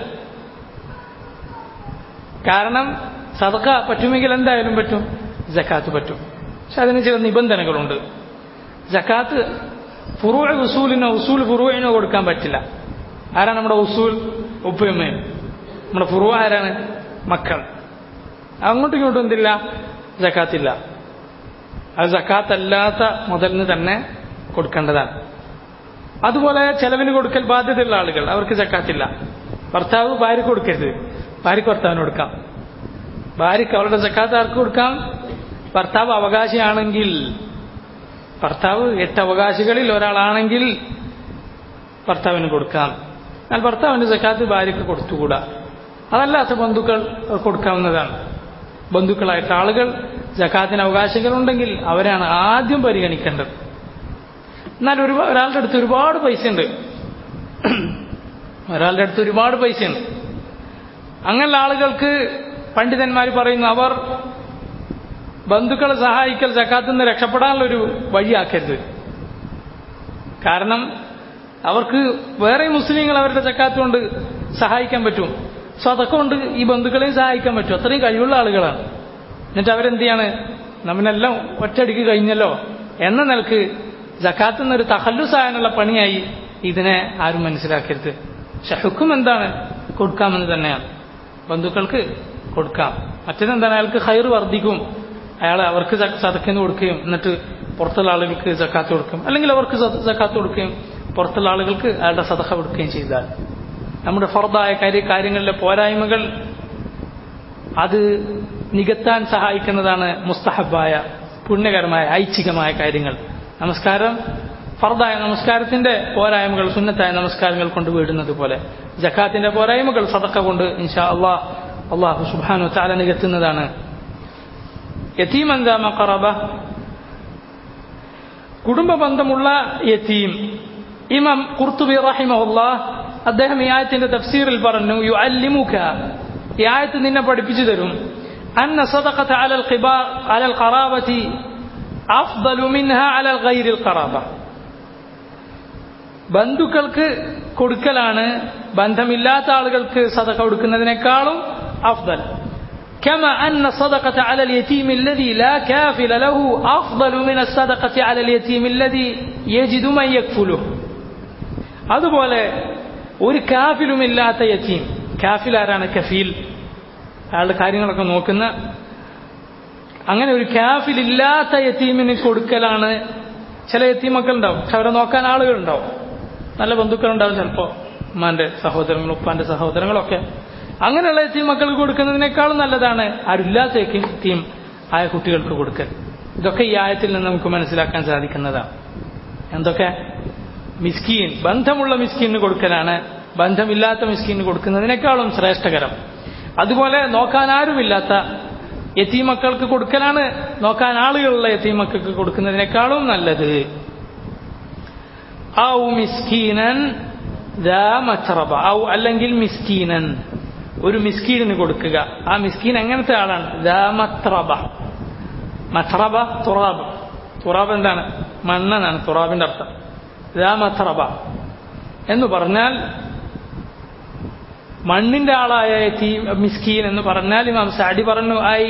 കാരണം സദക്ക പറ്റുമെങ്കിൽ എന്തായാലും പറ്റും ജക്കാത്ത് പറ്റും പക്ഷെ അതിന് ചില നിബന്ധനകളുണ്ട് ജക്കാത്ത് ഫുറൂഴ ഉസൂലിനോ ഉസൂൽ ഫുറൂഴിനോ കൊടുക്കാൻ പറ്റില്ല ആരാണ് നമ്മുടെ ഉസൂൽ ഉപ്പയമ്മയും നമ്മുടെ ഫുറു ആരാണ് മക്കൾ അങ്ങോട്ടും ഇങ്ങോട്ടും എന്തില്ല ജക്കാത്തില്ല അത് ജക്കാത്തല്ലാത്ത മുതലിന് തന്നെ കൊടുക്കേണ്ടതാണ് അതുപോലെ ചെലവിന് കൊടുക്കൽ ബാധ്യതയുള്ള ആളുകൾ അവർക്ക് ജക്കാത്തില്ല ഭർത്താവ് ഭാര്യ കൊടുക്കരുത് ഭാര്യക്ക് ഭർത്താവിന് കൊടുക്കാം ഭാര്യക്ക് അവളുടെ ജക്കാത്ത് ആർക്ക് കൊടുക്കാം ഭർത്താവ് അവകാശിയാണെങ്കിൽ ഭർത്താവ് എട്ട് അവകാശികളിൽ ഒരാളാണെങ്കിൽ ഭർത്താവിന് കൊടുക്കാം എന്നാൽ ഭർത്താവിന്റെ ജക്കാത്ത് ഭാര്യക്ക് കൊടുത്തുകൂടാ അതല്ലാത്ത ബന്ധുക്കൾ കൊടുക്കാവുന്നതാണ് ബന്ധുക്കളായിട്ട് ആളുകൾ ജക്കാത്തിന് അവകാശികളുണ്ടെങ്കിൽ അവരാണ് ആദ്യം പരിഗണിക്കേണ്ടത് എന്നാൽ ഒരു ഒരാളുടെ അടുത്ത് ഒരുപാട് പൈസ ഉണ്ട് ഒരാളുടെ അടുത്ത് ഒരുപാട് പൈസയുണ്ട് അങ്ങനെയുള്ള ആളുകൾക്ക് പണ്ഡിതന്മാർ പറയുന്നു അവർ ബന്ധുക്കളെ സഹായിക്കൽ ജക്കാത്തിൽ നിന്ന് രക്ഷപ്പെടാനുള്ളൊരു വഴിയാക്കരുത് കാരണം അവർക്ക് വേറെ മുസ്ലിങ്ങൾ അവരുടെ ജക്കാത്ത് കൊണ്ട് സഹായിക്കാൻ പറ്റും സോ അതൊക്കെ കൊണ്ട് ഈ ബന്ധുക്കളെയും സഹായിക്കാൻ പറ്റും അത്രയും കഴിവുള്ള ആളുകളാണ് എന്നിട്ട് അവരെന്ത് ചെയ്യാണ് നമ്മനെല്ലാം ഒറ്റയടിക്ക് കഴിഞ്ഞല്ലോ എന്ന നിലക്ക് ജക്കാത്തിൽ നിന്നൊരു തഹല്ലുസായാനുള്ള പണിയായി ഇതിനെ ആരും മനസ്സിലാക്കരുത് പക്ഷെ ഹുക്കും എന്താണ് കൊടുക്കാമെന്ന് തന്നെയാണ് ബന്ധുക്കൾക്ക് കൊടുക്കാം മറ്റേതെന്താണ് അയാൾക്ക് ഹൈർ വർദ്ധിക്കും അയാൾ അവർക്ക് സതക്കിന് കൊടുക്കുകയും എന്നിട്ട് പുറത്തുള്ള ആളുകൾക്ക് ജക്കാത്ത് കൊടുക്കും അല്ലെങ്കിൽ അവർക്ക് ജക്കാത്ത് കൊടുക്കുകയും പുറത്തുള്ള ആളുകൾക്ക് അയാളുടെ സതഹ കൊടുക്കുകയും ചെയ്താൽ നമ്മുടെ ഫർദായ കാര്യ കാര്യങ്ങളിലെ പോരായ്മകൾ അത് നികത്താൻ സഹായിക്കുന്നതാണ് മുസ്തഹബായ പുണ്യകരമായ ഐച്ഛികമായ കാര്യങ്ങൾ നമസ്കാരം ഫർദായ നമസ്കാരത്തിന്റെ പോരായ്മകൾ സുന്നത്തായ നമസ്കാരങ്ങൾ കൊണ്ട് വീടുന്നത് പോലെ ജക്കാത്തിന്റെ പോരായ്മകൾ സതക്ക കൊണ്ട് ഇൻഷാ അള്ളാഹ് അള്ളാഹു സുബാനു താല നികത്തുന്നതാണ് യത്തീം എന്താ മക്കറബ കുടുംബ ബന്ധമുള്ള യത്തീം ഇമാം കുർത്തുബി റഹിമഹുല്ല അദ്ദേഹം ഈ ആയത്തിന്റെ തഫ്സീറിൽ പറഞ്ഞു യു അല്ലിമുഖ ഈ ആയത്ത് നിന്നെ പഠിപ്പിച്ചു തരും അന്ന സദഖത അലൽ ഖിബാ അലൽ ഖറാബതി അഫ്ദലു മിൻഹ അലൽ ഗൈരിൽ ഖറാബ ബന്ധുക്കൾക്ക് കൊടുക്കലാണ് ബന്ധമില്ലാത്ത ആളുകൾക്ക് സദഖ കൊടുക്കുന്നതിനേക്കാളും അഫ്ദൽ كما أن الصدقة على اليتيم الذي لا كافل له أفضل من الصدقة على اليتيم الذي يجد من يكفله അതുപോലെ ഒരു കാഫിലുമില്ലാത്ത യത്തീം കാഫിൽ ആരാണ് കഫീൽ അയാളുടെ കാര്യങ്ങളൊക്കെ നോക്കുന്ന അങ്ങനെ ഒരു കാഫിലില്ലാത്ത യത്തീമിന് കൊടുക്കലാണ് ചില യത്തീം മക്കളുണ്ടാവും പക്ഷെ അവരെ നോക്കാൻ ആളുകളുണ്ടാവും നല്ല ബന്ധുക്കളുണ്ടാവും ചിലപ്പോൾ ഉമ്മാന്റെ സഹോദരങ്ങളും ഉപ്പാന്റെ സഹോദരങ്ങളൊക്കെ അങ്ങനെയുള്ള എത്തിയും മക്കൾക്ക് കൊടുക്കുന്നതിനേക്കാളും നല്ലതാണ് ആരില്ലാത്ത എത്തിയും ആയ കുട്ടികൾക്ക് കൊടുക്കൽ ഇതൊക്കെ ഈ ആയത്തിൽ നിന്ന് നമുക്ക് മനസ്സിലാക്കാൻ സാധിക്കുന്നതാണ് എന്തൊക്കെ മിസ്കീൻ ബന്ധമുള്ള മിസ്കീന് കൊടുക്കലാണ് ബന്ധമില്ലാത്ത മിസ്കീന് കൊടുക്കുന്നതിനേക്കാളും ശ്രേഷ്ഠകരം അതുപോലെ നോക്കാൻ ആരുമില്ലാത്ത എത്തിമക്കൾക്ക് കൊടുക്കലാണ് നോക്കാൻ ആളുകളുള്ള എത്തിമക്കൾക്ക് കൊടുക്കുന്നതിനേക്കാളും നല്ലത് ഔ മിസ്കീനൻ മച്ചറബ ഔ അല്ലെങ്കിൽ മിസ്കീനൻ ഒരു മിസ്കീനിന് കൊടുക്കുക ആ മിസ്കീൻ എങ്ങനത്തെ ആളാണ് ദാമത്രബ മത്രബ തുറാബ് തുറാബ് എന്താണ് മണ്ണെന്നാണ് തുറാബിന്റെ അർത്ഥം ഇതാ മത്രബ എന്ന് പറഞ്ഞാൽ മണ്ണിന്റെ ആളായ തീ മിസ്കീൻ എന്ന് പറഞ്ഞാൽ ഇമാം സാഡി പറഞ്ഞു ഐ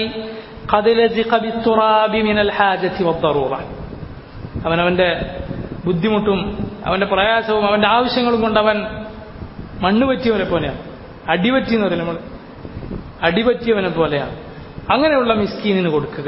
അവനവന്റെ ബുദ്ധിമുട്ടും അവന്റെ പ്രയാസവും അവന്റെ ആവശ്യങ്ങളും കൊണ്ട് അവൻ മണ്ണ് പറ്റിയവനെ പോലെയാണ് അടിപറ്റി എന്ന് പറയും നമ്മൾ അടിപറ്റിയവനെ പോലെയാണ് അങ്ങനെയുള്ള മിസ്കീനിന് കൊടുക്കുക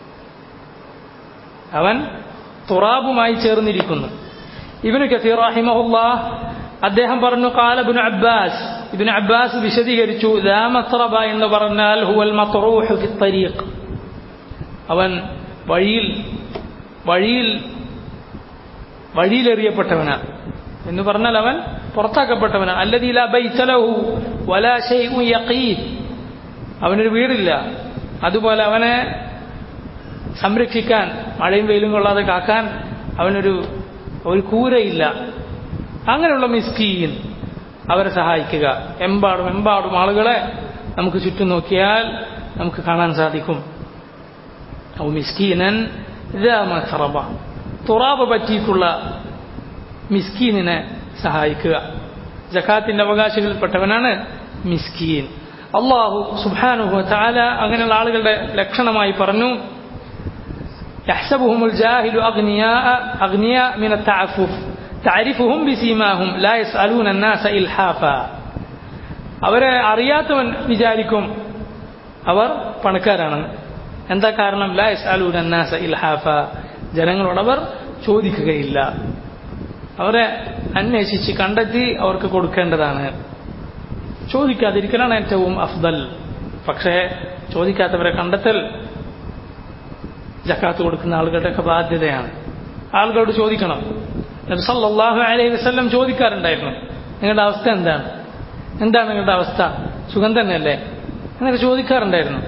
അവൻ തുറാബുമായി ചേർന്നിരിക്കുന്നു ഇബിന് കസീർ റഹിമഹുല്ലാ അദ്ദേഹം പറഞ്ഞു കാലബിൻ അബ്ബാസ് ഇബിൻ അബ്ബാസ് വിശദീകരിച്ചു ലാമത്രബ എന്ന് പറഞ്ഞാൽ ഹുവൽ മത്രൂഹ് ഫി തരീഖ് അവൻ വഴിയിൽ വഴിയിൽ വഴിയിലെറിയപ്പെട്ടവനാണ് എന്ന് പറഞ്ഞാൽ അവൻ പുറത്താക്കപ്പെട്ടവനാണ് അല്ലതീ ലാ ബൈത്തലഹു വലാ ഷൈഉ യഖീദ് അവനൊരു വീടില്ല അതുപോലെ അവനെ സംരക്ഷിക്കാൻ മഴയും വെയിലും കൊള്ളാതെ കാക്കാൻ അവനൊരു ഒരു കൂരയില്ല അങ്ങനെയുള്ള മിസ്കീൻ അവരെ സഹായിക്കുക എമ്പാടും എമ്പാടും ആളുകളെ നമുക്ക് ചുറ്റും നോക്കിയാൽ നമുക്ക് കാണാൻ സാധിക്കും ഔ മിസ്കീനൻ മറബ തുറാബ് പറ്റിയിട്ടുള്ള മിസ്കീനിനെ സഹായിക്കുക ജക്കാത്തിന്റെ അവകാശികളിൽപ്പെട്ടവനാണ് മിസ്കീൻ അള്ളാഹു സുബാനുഹു താല അങ്ങനെയുള്ള ആളുകളുടെ ലക്ഷണമായി പറഞ്ഞു يحسبهم الجاهل أغنياء أغنياء من التعفف تعرفهم بسيماهم لا يسألون الناس إلحافا അവരെ അറിയാത്തവൻ വിചാരിക്കും അവർ പണക്കാരാണെന്ന് എന്താ കാരണം ലാ യസ്അലൂന അന്നാസ ഇൽഹാഫ ജനങ്ങളോട് അവർ ചോദിക്കുകയില്ല അവരെ അന്വേഷിച്ച് കണ്ടെത്തി അവർക്ക് കൊടുക്കേണ്ടതാണ് ചോദിക്കാതിരിക്കലാണ് ഏറ്റവും അഫ്ദൽ പക്ഷേ ചോദിക്കാത്തവരെ കണ്ടെത്തൽ ജക്കാത്ത് കൊടുക്കുന്ന ആളുകളുടെയൊക്കെ ബാധ്യതയാണ് ആളുകളോട് ചോദിക്കണം നബി സല്ലല്ലാഹു അലൈഹി വസല്ലം ചോദിക്കാറുണ്ടായിരുന്നു നിങ്ങളുടെ അവസ്ഥ എന്താണ് എന്താണ് നിങ്ങളുടെ അവസ്ഥ സുഖം തന്നെയല്ലേ എന്നൊക്കെ ചോദിക്കാറുണ്ടായിരുന്നു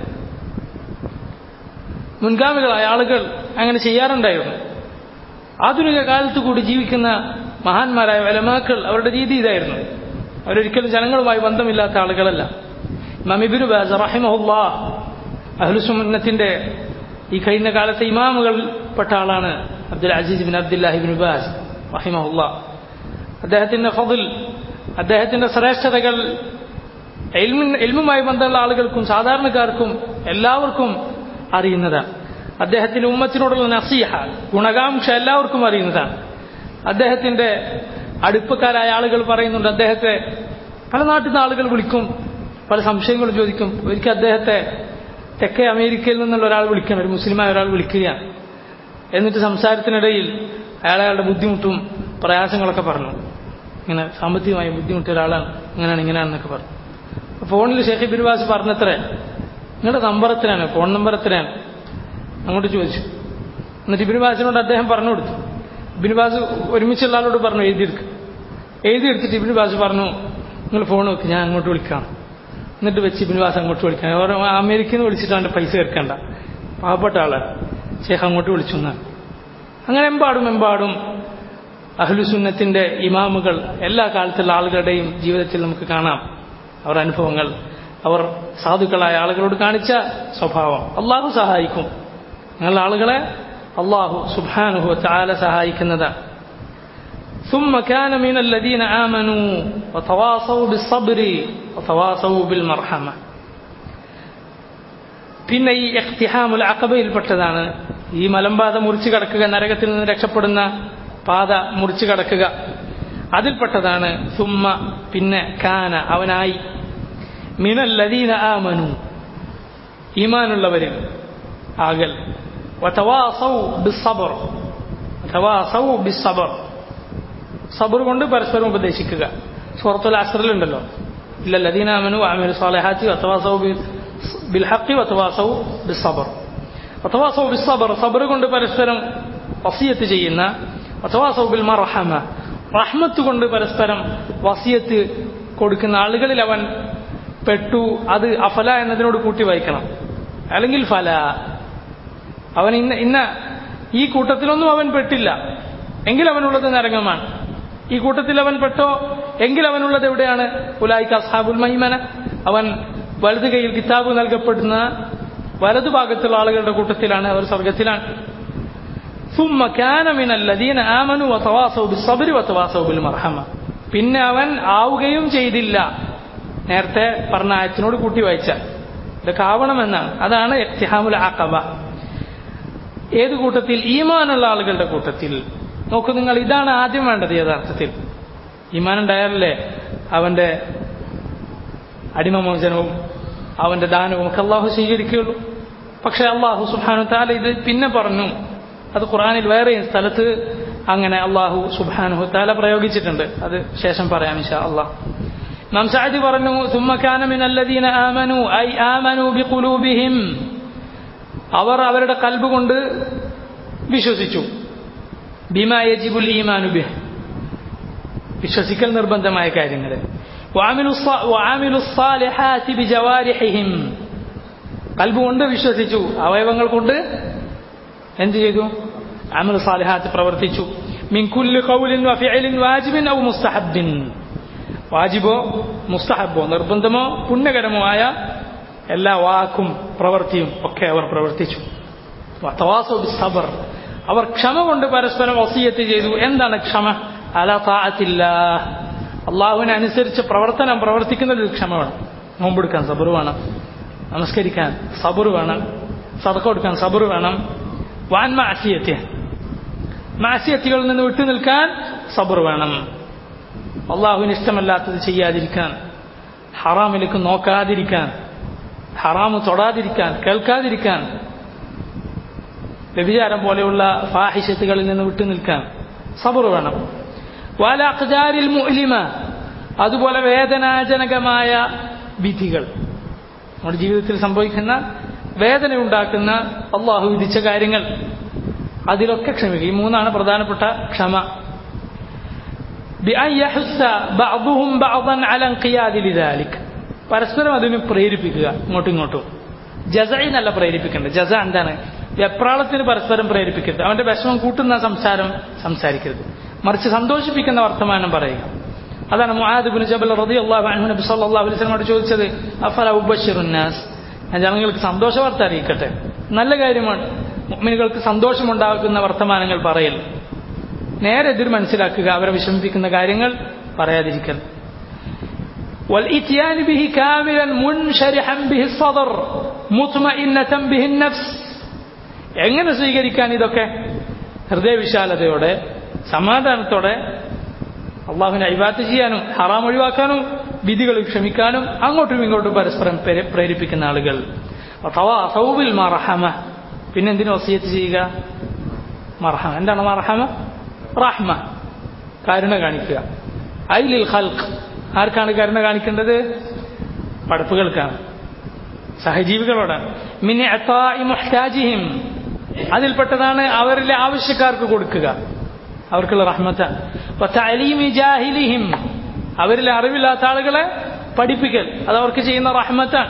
മുൻഗാമികളായ ആളുകൾ അങ്ങനെ ചെയ്യാറുണ്ടായിരുന്നു ആധുനിക കാലത്ത് കൂടി ജീവിക്കുന്ന മഹാന്മാരായ വലമാക്കൾ അവരുടെ രീതി ഇതായിരുന്നു അവരൊരിക്കലും ജനങ്ങളുമായി ബന്ധമില്ലാത്ത ആളുകളല്ല മമിബിനു ബാസ് റഹിമഹുല്ലാ അഹ്ലുസുന്നത്തിന്റെ ഈ കഴിഞ്ഞ കാലത്തെ ഇമാമുകൾ പെട്ട ആളാണ് Abdul Aziz bin Abdullah bin Baz റഹിമഹുല്ലാ അദ്ദേഹത്തിന്റെ ഫതിൽ അദ്ദേഹത്തിന്റെ ശ്രേഷ്ഠതകൾ എൽമുമായി ബന്ധമുള്ള ആളുകൾക്കും സാധാരണക്കാർക്കും എല്ലാവർക്കും അറിയുന്നതാണ് അദ്ദേഹത്തിന്റെ ഉമ്മത്തിനോടുള്ള നസീഹ ഗുണകാംക്ഷ എല്ലാവർക്കും അറിയുന്നതാണ് അദ്ദേഹത്തിന്റെ അടുപ്പക്കാരായ ആളുകൾ പറയുന്നുണ്ട് അദ്ദേഹത്തെ പല നാട്ടിൽ നിന്ന് ആളുകൾ വിളിക്കും പല സംശയങ്ങളും ചോദിക്കും ഒരിക്കൽ അദ്ദേഹത്തെ തെക്കേ അമേരിക്കയിൽ നിന്നുള്ള ഒരാൾ വിളിക്കണം ഒരു മുസ്ലിമായ ഒരാൾ വിളിക്കുകയാണ് എന്നിട്ട് സംസാരത്തിനിടയിൽ അയാൾ അയാളുടെ ബുദ്ധിമുട്ടും പ്രയാസങ്ങളൊക്കെ പറഞ്ഞു ഇങ്ങനെ സാമ്പത്തികമായി ബുദ്ധിമുട്ടിയ ഒരാളാണ് ഇങ്ങനെയാണ് ഇങ്ങനെയാണെന്നൊക്കെ പറഞ്ഞു ഫോണിൽ ഷെയ്ഖ് ബിർവാസ് പറഞ്ഞത്രേ നിങ്ങളുടെ നമ്പർ എത്രയാണ് ഫോൺ നമ്പർ എത്രയാണ് അങ്ങോട്ട് ചോദിച്ചു എന്നിട്ട് ഇബിനുബാസിനോട് അദ്ദേഹം പറഞ്ഞു കൊടുത്തു ഇബിനുബാസ് ഒരുമിച്ചുള്ള ആളോട് പറഞ്ഞു എഴുതിയെടുക്കുക എഴുതിയെടുത്തിട്ട് ഇബിനുബാസ് പറഞ്ഞു നിങ്ങൾ ഫോൺ വെക്ക് ഞാൻ അങ്ങോട്ട് വിളിക്കാം എന്നിട്ട് വെച്ച് ഇബിനുബാസ് അങ്ങോട്ട് വിളിക്കാം ഓരോ അമേരിക്കയിൽ നിന്ന് വിളിച്ചിട്ട് അവൻ്റെ പൈസ എടുക്കണ്ട പാവപ്പെട്ട ആളാണ് ഷേഖ് അങ്ങോട്ട് വിളിച്ചു എന്നാണ് അങ്ങനെ എമ്പാടും എമ്പാടും അഹ്ലുസുന്നത്തിന്റെ ഇമാമുകൾ എല്ലാ കാലത്തുള്ള ആളുകളുടെയും ജീവിതത്തിൽ നമുക്ക് കാണാം അവർ അനുഭവങ്ങൾ അവർ സാധുക്കളായ ആളുകളോട് കാണിച്ച സ്വഭാവം അള്ളാഹു സഹായിക്കും അങ്ങനെയുള്ള ആളുകളെ അള്ളാഹു സുബാനുഹു ചാല സഹായിക്കുന്നതാണ് ثم كان من الذين آمنوا وتواصوا بالصبر وتواصوا بالمرحمة പിന്നെ ഈ എഖ്തിഹാമുൽ അക്കബയിൽപ്പെട്ടതാണ് ഈ മലമ്പാത മുറിച്ചു കടക്കുക നരകത്തിൽ നിന്ന് രക്ഷപ്പെടുന്ന പാത മുറിച്ചു കടക്കുക അതിൽപ്പെട്ടതാണ് സുമ്മ പിന്നെ കാന അവനായി മിനല്ലദീന ആമനു ഈമാനുള്ളവരിൽ ആകൽ വതവാസൗ ബിസ്സബർ വതവാസൗ ബിസ്സബർ സബർ കൊണ്ട് പരസ്പരം ഉപദേശിക്കുക സൂറത്തുൽ അസ്റിലുണ്ടല്ലോ ഇല്ലല്ലദീന ആമനു വഅമിലു സ്വാലിഹാത്തി വതവാസൗ ബിൽഹഖി വതവാസൗ ബിസ്സബർ വതവാസൗ ബിസ്സബർ സബർ കൊണ്ട് പരസ്പരം വസിയത്ത് ചെയ്യുന്ന വതവാസൗ ബിൽ മർഹമ റഹ്മത്ത് കൊണ്ട് പരസ്പരം വസിയത്ത് കൊടുക്കുന്ന ആളുകളിൽ അവൻ പെട്ടു അത് അഫല എന്നതിനോട് കൂട്ടി വായിക്കണം അല്ലെങ്കിൽ ഫല അവൻ ഇന്ന ഇന്ന ഈ കൂട്ടത്തിലൊന്നും അവൻ പെട്ടില്ല എങ്കിൽ അവനുള്ളത് നരകമാണ് ഈ കൂട്ടത്തിൽ അവൻ പെട്ടോ എങ്കിൽ അവനുള്ളത് എവിടെയാണ് ഉലായിക്ക് അസാബുൽ മഹിമന അവൻ വലത് കൈയിൽ കിതാബ് നൽകപ്പെടുന്ന വലതുഭാഗത്തുള്ള ആളുകളുടെ കൂട്ടത്തിലാണ് അവർ സ്വർഗത്തിലാണ് ثم كان من الذين آمنوا وتواصوا بالصبر وتواصوا بالمرحمة പിന്നെ അവൻ ആവുകയും ചെയ്തില്ല നേരത്തെ പറഞ്ഞ ആയത്തിനോട് കൂട്ടി വായിച്ച ഇതൊക്കെ ആവണമെന്നാണ് അതാണ് ഇഹ്തിഹാമുൽ ആഖബ ഏത് കൂട്ടത്തിൽ ഈമാനുള്ള ആളുകളുടെ കൂട്ടത്തിൽ നോക്കൂ നിങ്ങൾ ഇതാണ് ആദ്യം വേണ്ടത് യഥാർത്ഥത്തിൽ ഈമാൻ ഉണ്ടായാലല്ലേ അവന്റെ അടിമമോചനവും അവന്റെ ദാനവും ഒക്കെ അള്ളാഹു സ്വീകരിക്കുകയുള്ളൂ പക്ഷെ അള്ളാഹു സുബാനു താല ഇത് പിന്നെ പറഞ്ഞു അത് ഖുറാനിൽ വേറെയും സ്ഥലത്ത് അങ്ങനെ അള്ളാഹു സുബാനുഹു താല പ്രയോഗിച്ചിട്ടുണ്ട് അത് ശേഷം പറയാം ഇൻഷാ അള്ളാഹ് നാം സാദി പറഞ്ഞു ثم كان من الذين آمنوا أي آمنوا بقلوبهم അവർ അവരുടെ കൽബ് കൊണ്ട് വിശ്വസിച്ചു ബിമാ യജിബുൽ ഈമാനു ബിഹ് വിശ്വസിക്കൽ നിർബന്ധമായ കാര്യങ്ങൾ وعملوا الصالحات بجوارحهم കൽബ് കൊണ്ട് വിശ്വസിച്ചു അവയവങ്ങൾ കൊണ്ട് എന്ത് ചെയ്തു അമൽ സാലിഹാത്ത് പ്രവർത്തിച്ചു മിൻ കുല്ലി ഖൗലിൻ വഫിഅലിൻ വാജിബിൻ ഔ മുസ്തഹബ്ബിൻ വാജിബോ മുസ്തഹബോ നിർബന്ധമോ പുണ്യകരമോ ആയ എല്ലാ വാക്കും പ്രവൃത്തിയും ഒക്കെ അവർ പ്രവർത്തിച്ചു വതവാസു ബിസ്സബർ അവർ ക്ഷമ കൊണ്ട് പരസ്പരം വസിയത്ത് ചെയ്തു എന്താണ് ക്ഷമ അല താഅത്തില്ല അള്ളാഹുവിനെ അനുസരിച്ച് പ്രവർത്തനം പ്രവർത്തിക്കുന്നതിൽ ക്ഷമ വേണം നോമ്പെടുക്കാൻ സബർ വേണം നമസ്കരിക്കാൻ സബർ വേണം സദക്ക കൊടുക്കാൻ സബർ വേണം വാൻ മാസിയത്തെ മാസിയത്തുകളിൽ നിന്ന് വിട്ടു നിൽക്കാൻ സബർ വേണം അള്ളാഹുവിന് ഇഷ്ടമല്ലാത്തത് ചെയ്യാതിരിക്കാൻ ഹറാമിലേക്ക് നോക്കാതിരിക്കാൻ ഹറാമ് തൊടാതിരിക്കാൻ കേൾക്കാതിരിക്കാൻ വ്യഭിചാരം പോലെയുള്ള ഫാഹിഷത്തുകളിൽ നിന്ന് വിട്ടു നിൽക്കാൻ സബർ വേണം വാലാഖ്ജാരിൽ മുഅ്ലിമ അതുപോലെ വേദനാജനകമായ വിധികൾ നമ്മുടെ ജീവിതത്തിൽ സംഭവിക്കുന്ന വേദന ഉണ്ടാക്കുന്ന അള്ളാഹു വിധിച്ച കാര്യങ്ങൾ അതിലൊക്കെ ക്ഷമിക്കുക ഈ മൂന്നാണ് പ്രധാനപ്പെട്ട ക്ഷമ بأن يحث بعضهم بعضا على انقياد لذلك പരസ്പരം അതിന് പ്രേരിപ്പിക്കുക ഇങ്ങോട്ടും ഇങ്ങോട്ടും ജസയിനല്ല പ്രേരിപ്പിക്കേണ്ടത് ജസ എന്താണ് വെപ്രാളത്തിന് പരസ്പരം പ്രേരിപ്പിക്കരുത് അവന്റെ വിഷമം കൂട്ടുന്ന സംസാരം സംസാരിക്കരുത് മറിച്ച് സന്തോഷിപ്പിക്കുന്ന വർത്തമാനം പറയുക അതാണ് മുആദിബിന് ജബൽ റതി അള്ളാഹു അഹു നബി സല്ലല്ലാഹു അലൈഹി വസല്ലമയോട് ചോദിച്ചത് അഫല ഉബഷിറുന്നാസ് ഞാൻ ജനങ്ങൾക്ക് സന്തോഷ വാർത്ത അറിയിക്കട്ടെ നല്ല കാര്യമാണ് മുഅ്മിനുകൾക്ക് സന്തോഷമുണ്ടാക്കുന്ന വർത്തമാനങ്ങൾ പറയൽ നേരെ എതിർ മനസ്സിലാക്കുക അവരെ വിഷമിപ്പിക്കുന്ന കാര്യങ്ങൾ പറയാതിരിക്കൽ والإتيان به كاملا منشرحا به الصدر مطمئنة به النفس എങ്ങനെ സ്വീകരിക്കാൻ ഇതൊക്കെ ഹൃദയവിശാലതയോടെ സമാധാനത്തോടെ അള്ളാഹുവിനെ അഴിവാത്ത് ചെയ്യാനും ഹറാം ഒഴിവാക്കാനും വിധികൾ ക്ഷമിക്കാനും അങ്ങോട്ടും ഇങ്ങോട്ടും പരസ്പരം പ്രേരിപ്പിക്കുന്ന ആളുകൾ സൗബിൽ മറഹമ പിന്നെന്തിനു വസിയത്ത് ചെയ്യുക മർഹമ എന്താണ് മർഹമ റഹ്മ കരുണ കാണിക്കുക ഐലിൽ ഖൽഖ് ആർക്കാണ് കരുണ കാണിക്കേണ്ടത് പടപ്പുകൾക്കാണ് സഹജീവികളോടാണ് മിനി മുഹ്താജിഹിം അതിൽപ്പെട്ടതാണ് അവരിലെ ആവശ്യക്കാർക്ക് കൊടുക്കുക അവർക്കുള്ള റഹ്മത്താണ് ജാഹിലിഹിം അവരിലെ അറിവില്ലാത്ത ആളുകളെ പഠിപ്പിക്കൽ അത് അവർക്ക് ചെയ്യുന്ന റഹ്മത്താണ്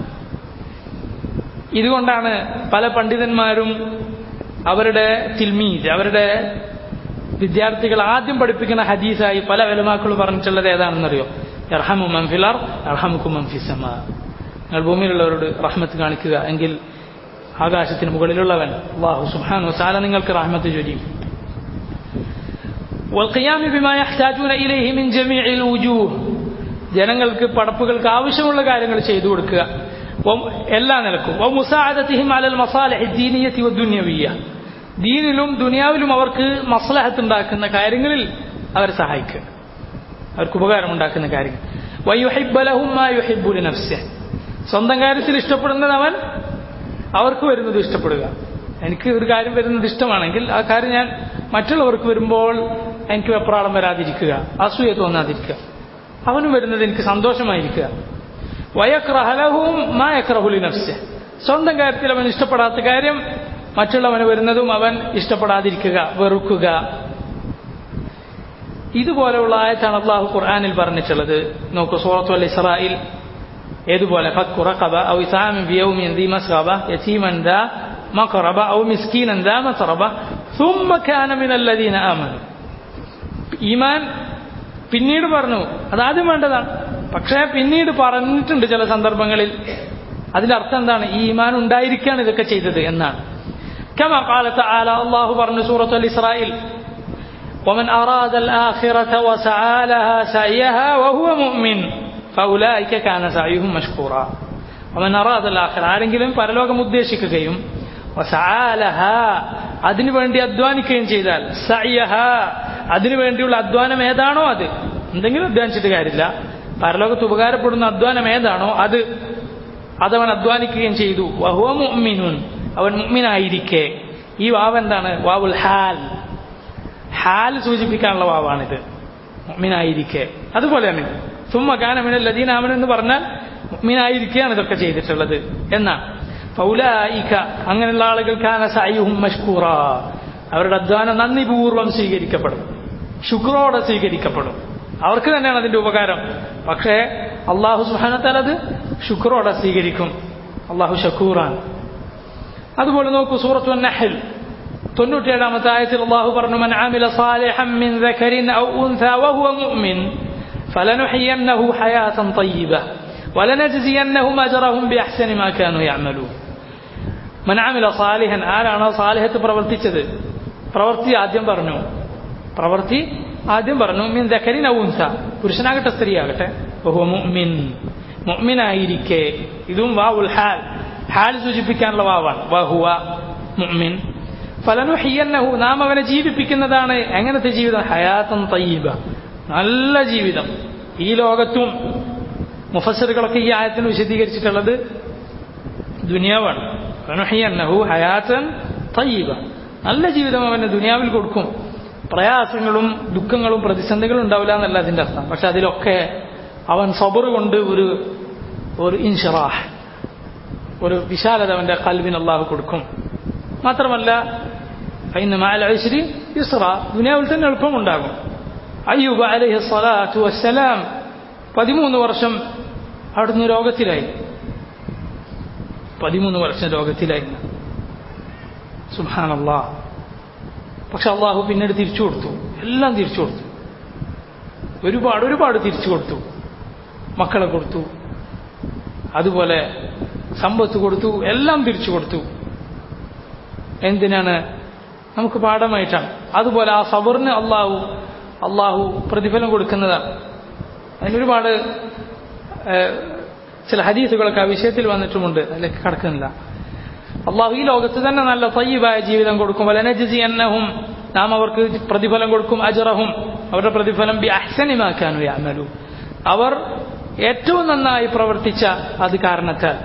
ഇതുകൊണ്ടാണ് പല പണ്ഡിതന്മാരും അവരുടെ തിൽമീദ് അവരുടെ വിദ്യാർത്ഥികൾ ആദ്യം പഠിപ്പിക്കുന്ന ഹദീസായി പല വലമാക്കളും പറഞ്ഞിട്ടുള്ളത് ഏതാണെന്നറിയോ എർഹമു മംഫിലാർ എർഹമുക്കു മംഫിസമ നിങ്ങൾ ഭൂമിയിലുള്ളവരോട് റഹ്മത്ത് കാണിക്കുക എങ്കിൽ ആകാശത്തിന് മുകളിലുള്ളവൻ അള്ളാഹു സുഹാനു സാല നിങ്ങൾക്ക് റഹ്മത്ത് ചൊരിയും والقيام بما يحتاجون إليه من جميع الوجوه ജനങ്ങൾക്ക് പടപ്പുകൾക്ക് ആവശ്യമുള്ള കാര്യങ്ങൾ ചെയ്തു കൊടുക്കുക എല്ലാ നിലക്കും മുസാദത്തിഹിം അലൽ മസാലഹി ദീനിയത്തി ദുന്യവിയ ദീനിലും ദുനിയാവിലും അവർക്ക് മസ്ലഹത്ത് ഉണ്ടാക്കുന്ന കാര്യങ്ങളിൽ അവരെ സഹായിക്കുക അവർക്ക് ഉപകാരം ഉണ്ടാക്കുന്ന കാര്യങ്ങൾ വയ്യുഹിബലഹുമായുഹിബുലി നഫ്സ സ്വന്തം കാര്യത്തിൽ ഇഷ്ടപ്പെടുന്നത് അവൻ അവർക്ക് വരുന്നത് ഇഷ്ടപ്പെടുക എനിക്ക് ഒരു കാര്യം വരുന്നത് ഇഷ്ടമാണെങ്കിൽ ആ കാര്യം ഞാൻ മറ്റുള്ളവർക്ക് വരുമ്പോൾ എനിക്ക് വെപ്രാളം വരാതിരിക്കുക അസൂയ തോന്നാതിരിക്കുക അവനും വരുന്നത് എനിക്ക് സന്തോഷമായിരിക്കുക വയക്രഹലഹും മായക്രഹുലി നഫ്സ സ്വന്തം കാര്യത്തിൽ അവൻ ഇഷ്ടപ്പെടാത്ത കാര്യം മറ്റുള്ളവന് വരുന്നതും അവൻ ഇഷ്ടപ്പെടാതിരിക്കുക വെറുക്കുക ഇതുപോലെയുള്ള ആയത്താണ് അള്ളാഹു ഖുർആാനിൽ പറഞ്ഞിട്ടുള്ളത് നോക്കൂ സൂറത്തു അൽ ഇസ്രായിൽ ഏതുപോലെ فك رقبة أو إطعام في يوم ذي مسغبة يتيما ذا مقربة أو مسكينا ذا متربة ثم كان من الذين آمنوا ഈമാൻ പിന്നീട് പറഞ്ഞു അതാദ്യം വേണ്ടതാണ് പക്ഷേ പിന്നീട് പറഞ്ഞിട്ടുണ്ട് ചില സന്ദർഭങ്ങളിൽ അതിലർത്ഥം എന്താണ് ഈ ഈമാൻ ഉണ്ടായിരിക്കുകയാണ് ഇതൊക്കെ ചെയ്തത് എന്നാണ് كما قال تعالى الله برن سورة الإسرائيل ومن أراد الآخرة وسعى لها سعيها وهو مؤمن فأولئك كان سعيهم مشكورا ومن أراد الآخرة ആരെങ്കിലും പരലോകം ഉദ്ദേശിക്കുകയും വസആലഹ അതിനു വേണ്ടി അധ്വാനിക്കുകയും ചെയ്താൽ സഅയഹ അതിനു വേണ്ടിയുള്ള അധ്വാനം ഏതാണോ അത് എന്തെങ്കിലും അധ്വാനിച്ചിട്ട് കാര്യമില്ല പരലോകത്ത് ഉപകാരപ്പെടുന്ന അധ്വാനം ഏതാണോ അത് അതവൻ അധ്വാനിക്കുകയും ചെയ്തു വഹുവ മുഅ്മിനുൻ അവൻ മുഅ്മിനായിരിക്കെ ഈ വാവ് എന്താണ് വാവുൽ ഹാൽ ഹാൽ സൂചിപ്പിക്കാനുള്ള വാവാണിത് മുഅ്മിനായിരിക്കെ അതുപോലെ തന്നെ സുമ്മ കാനമിന ലദീനാമൻ എന്ന് പറഞ്ഞാൽ മുഅ്മിനായിരിക്കുകയാണ് ഇതൊക്കെ ചെയ്തിട്ടുള്ളത് എന്നാണ് ഫൗലായിക അങ്ങനെയുള്ള ആളുകൾക്കാണ് സയ്യുഹും മഷ്കൂറ അവരുടെ അധ്വാനം നന്ദിപൂർവ്വം സ്വീകരിക്കപ്പെടും ശുക്രോടെ സ്വീകരിക്കപ്പെടും അവർക്ക് തന്നെയാണ് അതിന്റെ ഉപകാരം പക്ഷേ അള്ളാഹു സുഹാനത്താൽ അത് ശുക്രോടെ സ്വീകരിക്കും അള്ളാഹു ഷക്കൂറാണ് അതുപോലെ നോക്കൂ സൂറത്തു നഹൽ തൊണ്ണൂറ്റിയേഴാമത്തെ ആയത്തിൽ അള്ളാഹു പറഞ്ഞു മൻ ആമില സാലിഹം മിൻ ذكر أو أنثى وهو مؤمن فلنحيينه حياة طيبة ولنجزينهم أجرهم بأحسن ما كانوا يعملون من عمل صالحا ആരാണ് സാലിഹത്ത് പ്രവർത്തിച്ചത് പ്രവൃത്തി ആദ്യം പറഞ്ഞു പ്രവൃത്തി ആദ്യം പറഞ്ഞു മിൻ ദക്കരിൻ ഔൻസ പുരുഷനാകട്ടെ സ്ത്രീയാകട്ടെ ബഹു മുഅ്മിൻ മുഅ്മിനായിരിക്കെ ഇതും വാവുൽ ഹാൽ ഹാൽ സൂചിപ്പിക്കാനുള്ള വാവാണ് വഹുവ മുഅ്മിൻ ഫലനുഹിയന്നഹു നാം അവനെ ജീവിപ്പിക്കുന്നതാണ് എങ്ങനത്തെ ജീവിതം ഹയാത്തൻ തയ്യബ നല്ല ജീവിതം ഈ ലോകത്തും മുഫസറുകളൊക്കെ ഈ ആയത്തിന് വിശദീകരിച്ചിട്ടുള്ളത് ദുനിയാവാണ് ഫലനുഹിയന്നഹു ഹയാത്തൻ തയ്യബ നല്ല ജീവിതം അവന് ദുനിയാവിൽ കൊടുക്കും പ്രയാസങ്ങളും ദുഃഖങ്ങളും പ്രതിസന്ധികളും ഉണ്ടാവില്ല എന്നല്ല അതിന്റെ അർത്ഥം പക്ഷെ അതിലൊക്കെ അവൻ സബർ കൊണ്ട് ഒരു ഒരു ഇൻഷറാഹ് ഒരു വിശാലത അവന്റെ കൽവിന് അള്ളാഹു കൊടുക്കും മാത്രമല്ല ഫൈന മാല ഐശ്വരി യുസ്ര ദുനിയാവിൽ തന്നെ എളുപ്പമുണ്ടാകും അയ്യൂബ് അലൈഹി സ്വലാത്തു വസ്സലാം പതിമൂന്ന് വർഷം അവിടുന്ന് രോഗത്തിലായി പതിമൂന്ന് വർഷം രോഗത്തിലായി സുഹാനല്ലാ പക്ഷെ അള്ളാഹു പിന്നീട് തിരിച്ചു കൊടുത്തു എല്ലാം തിരിച്ചു കൊടുത്തു ഒരുപാട് ഒരുപാട് തിരിച്ചു കൊടുത്തു മക്കളെ കൊടുത്തു അതുപോലെ സമ്പത്ത് കൊടുത്തു എല്ലാം തിരിച്ചു കൊടുത്തു എന്തിനാണ് നമുക്ക് പാഠമായിട്ടാണ് അതുപോലെ ആ സബറിന് അള്ളാഹു അള്ളാഹു പ്രതിഫലം കൊടുക്കുന്നതാണ് അതിനൊരുപാട് ചില ഹദീസുകളൊക്കെ ആ വിഷയത്തിൽ വന്നിട്ടുമുണ്ട് അതിലേക്ക് കടക്കുന്നില്ല അള്ളാഹു ഈ ലോകത്ത് തന്നെ നല്ല തയ്യബായ ജീവിതം കൊടുക്കും വലനജി എന്നഹും നാം അവർക്ക് പ്രതിഫലം കൊടുക്കും അജറഹും അവരുടെ പ്രതിഫലം ബി അഹ്സനിമാക്കാനു യാമലു അവർ ഏറ്റവും നന്നായി പ്രവർത്തിച്ച അത് കാരണത്താൽ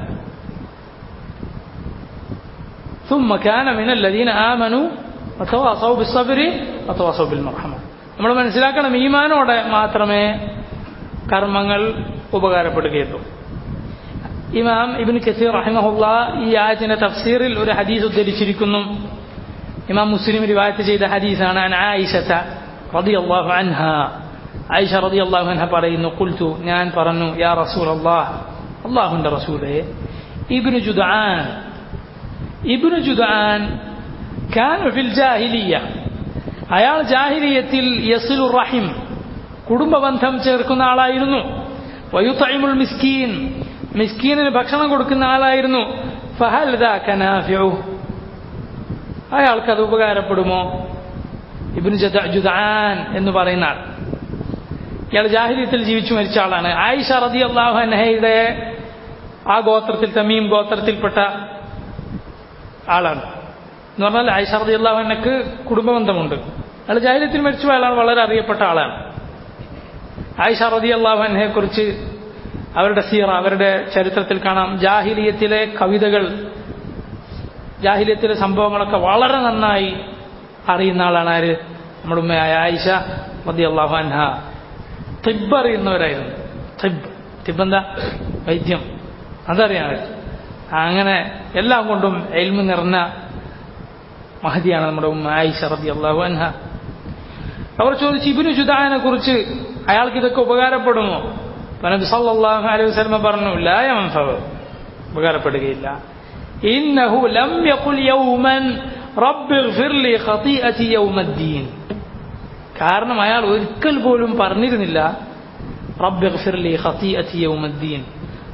ثم كان من الذين آمنوا وتواصوا بالصبر وتواصوا بالمرحمة നമ്മൾ മനസ്സിലാക്കണം ഈമാനോടെ മാത്രമേ കർമ്മങ്ങൾ ഉപകാരപ്പെടുകയുള്ളൂ ഇമാം ഇബിൻ കസീർ റഹിമഹുല്ല ഈ ആയത്തിന്റെ തഫ്സീറിൽ ഒരു ഹദീസ് ഉദ്ധരിച്ചിരിക്കുന്നു ഇമാം മുസ്ലിം റിവായത്ത് ചെയ്ത ഹദീസാണ് അൻ ആയിഷത്ത റളിയല്ലാഹു അൻഹ ആയിഷ റളിയല്ലാഹു അൻഹ പറയുന്നു ഖുൽതു ഞാൻ പറഞ്ഞു യാ റസൂലല്ലാഹ് അല്ലാഹുവിന്റെ റസൂലേ ഇബ്നു ജുദ്ആൻ ഇബ്നു ജുദ്ആൻ കാന ഫിൽ ജാഹിലിയ അയാൾ ജാഹിലിയത്തിൽ യസിലു റഹിം കുടുംബബന്ധം ചേർക്കുന്ന ആളായിരുന്നു വയുത്തൈമുൽ മിസ്കീൻ മിസ്കീനിന് ഭക്ഷണം കൊടുക്കുന്ന ആളായിരുന്നു ഫഹൽ നാഫിഉ അയാൾക്ക് അത് ഉപകാരപ്പെടുമോ ഇബ്നു ജുദാൻ എന്ന് പറയുന്ന ആൾ ഇയാൾ ജാഹിലിയത്തിൽ ജീവിച്ചു മരിച്ച ആളാണ് ആയിഷ റതി അള്ളാഹു അൻഹയുടെ ആ ഗോത്രത്തിൽ തമീം ഗോത്രത്തിൽപ്പെട്ട ആളാണ് എന്ന് പറഞ്ഞാൽ ആയിഷ റതി അള്ളാഹു അന്നക്ക് കുടുംബബന്ധമുണ്ട് അയാൾ ജാഹിലിയത്തിൽ മരിച്ചു അയാളാണ് വളരെ അറിയപ്പെട്ട ആളാണ് ആയിഷ റതി അള്ളാഹു അൻഹയെ കുറിച്ച് അവരുടെ സീറ അവരുടെ ചരിത്രത്തിൽ കാണാം ജാഹിലിയത്തിലെ കവിതകൾ ജാഹിലിയത്തിലെ സംഭവങ്ങളൊക്കെ വളരെ നന്നായി അറിയുന്ന ആളാണ് ആര് നമ്മുടെ ഉമ്മയായ ആയിഷ മതി അള്ളാഹു അൻഹ തിബ് അറിയുന്നവരായിരുന്നു തിബ് തിബ് എന്താ വൈദ്യം അതറിയാം അങ്ങനെ എല്ലാം കൊണ്ടും എൽമ് നിറഞ്ഞ മഹതിയാണ് നമ്മുടെ ഉമ്മ ആയിഷ റബി അള്ളാഹു അൻഹ അവർ ചോദിച്ചു ഇബിനു ജുദാനെ കുറിച്ച് അയാൾക്ക് ഇതൊക്കെ ഉപകാരപ്പെടുമോ നബി സല്ലല്ലാഹു അലൈഹി വസല്ലം പറഞ്ഞു ലാ യൻഫഉ ഉപകാരപ്പെടുകയില്ല ഇന്നഹു ലം യഖുൽ യൗമൻ റബ്ബ് ഇഗ്ഫിർ ലി ഖതീഅതി യൗമദ്ദീൻ കാരണം അയാൾ ഒരിക്കൽ പോലും പറഞ്ഞിരുന്നില്ല റബ്ബ് ഇഗ്ഫിർ ലി ഖതീഅതി യൗമദ്ദീൻ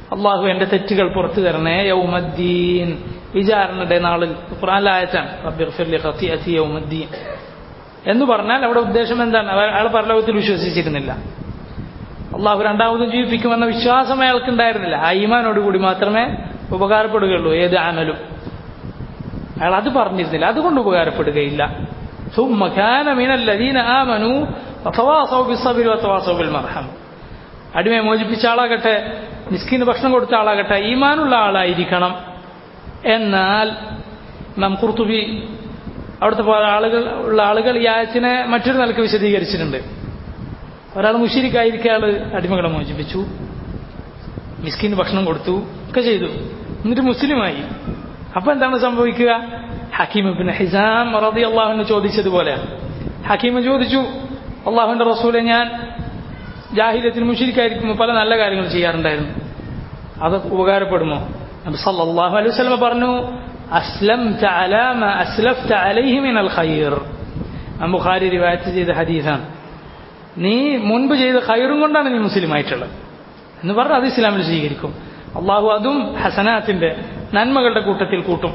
അള്ളാഹു എന്റെ തെറ്റുകൾ പുറത്തു തരണേ യൗമദ്ദീൻ വിചാരണയുടെ നാളിൽ ഖുറാനിലായറ്റാണ് റബ്ബിർഫിർലി ഖത്തിഅത്തി യൗമദ്ദീൻ എന്ന് പറഞ്ഞാൽ അവിടെ ഉദ്ദേശം എന്താണ് അവർ അയാൾ പരലോകത്തിൽ വിശ്വസിച്ചിരുന്നില്ല അള്ളാഹു രണ്ടാമതും ജീവിപ്പിക്കുമെന്ന വിശ്വാസം അയാൾക്ക് ഉണ്ടായിരുന്നില്ല ആ ഈമാനോടുകൂടി മാത്രമേ ഉപകാരപ്പെടുകയുള്ളൂ ഏത് ആമലും അയാൾ അത് പറഞ്ഞിരുന്നില്ല അതുകൊണ്ട് ഉപകാരപ്പെടുകയില്ല ثم كان من الذين آمنوا وتواصوا بالصبر وتواصوا بالمرحمة അടിമയെ മോചിപ്പിച്ച ആളാകട്ടെ മിസ്കിന് ഭക്ഷണം കൊടുത്ത ആളാകട്ടെ ഈമാനുള്ള ആളായിരിക്കണം എന്നാൽ നാം കുർത്തുബി അവിടുത്തെ ആളുകൾ ഉള്ള ആളുകൾ ഈ ആയത്തിനെ മറ്റൊരു നിലക്ക് വിശദീകരിച്ചിട്ടുണ്ട് ഒരാൾ മുഷിരിക്കായിരിക്കെ ആൾ അടിമകളെ മോചിപ്പിച്ചു മിസ്കിന് ഭക്ഷണം കൊടുത്തു ഒക്കെ ചെയ്തു എന്നിട്ട് മുസ്ലിമായി അപ്പൊ എന്താണ് സംഭവിക്കുക ഹക്കീം ഇബിൻ ഹിസാം റതി അള്ളാഹുവിന് ചോദിച്ചതുപോലെ ഹക്കീം ചോദിച്ചു അള്ളാഹുവിന്റെ റസൂലെ ഞാൻ ജാഹിര്യത്തിന് മുഷിരിക്കായിരിക്കുമ്പോൾ പല നല്ല കാര്യങ്ങൾ ചെയ്യാറുണ്ടായിരുന്നു അത് ഉപകാരപ്പെടുമോ നബി സല്ലല്ലാഹു അലൈഹി വസല്ലം പറഞ്ഞു അസ്ലംത അലാ മാ അസ്ലഫ്ത അലൈഹി മിനൽ ഖൈർ ബുഖാരി റിവായത്ത് ചെയ്ത ഹദീസാണ് നീ മുൻപ് ചെയ്ത ഖൈറും കൊണ്ടാണ് നീ മുസ്ലിം ആയിട്ടുള്ളത് എന്ന് പറഞ്ഞാൽ അത് ഇസ്ലാമിൽ സ്വീകരിക്കും അള്ളാഹു അതും ഹസനാത്തിന്റെ നന്മകളുടെ കൂട്ടത്തിൽ കൂട്ടും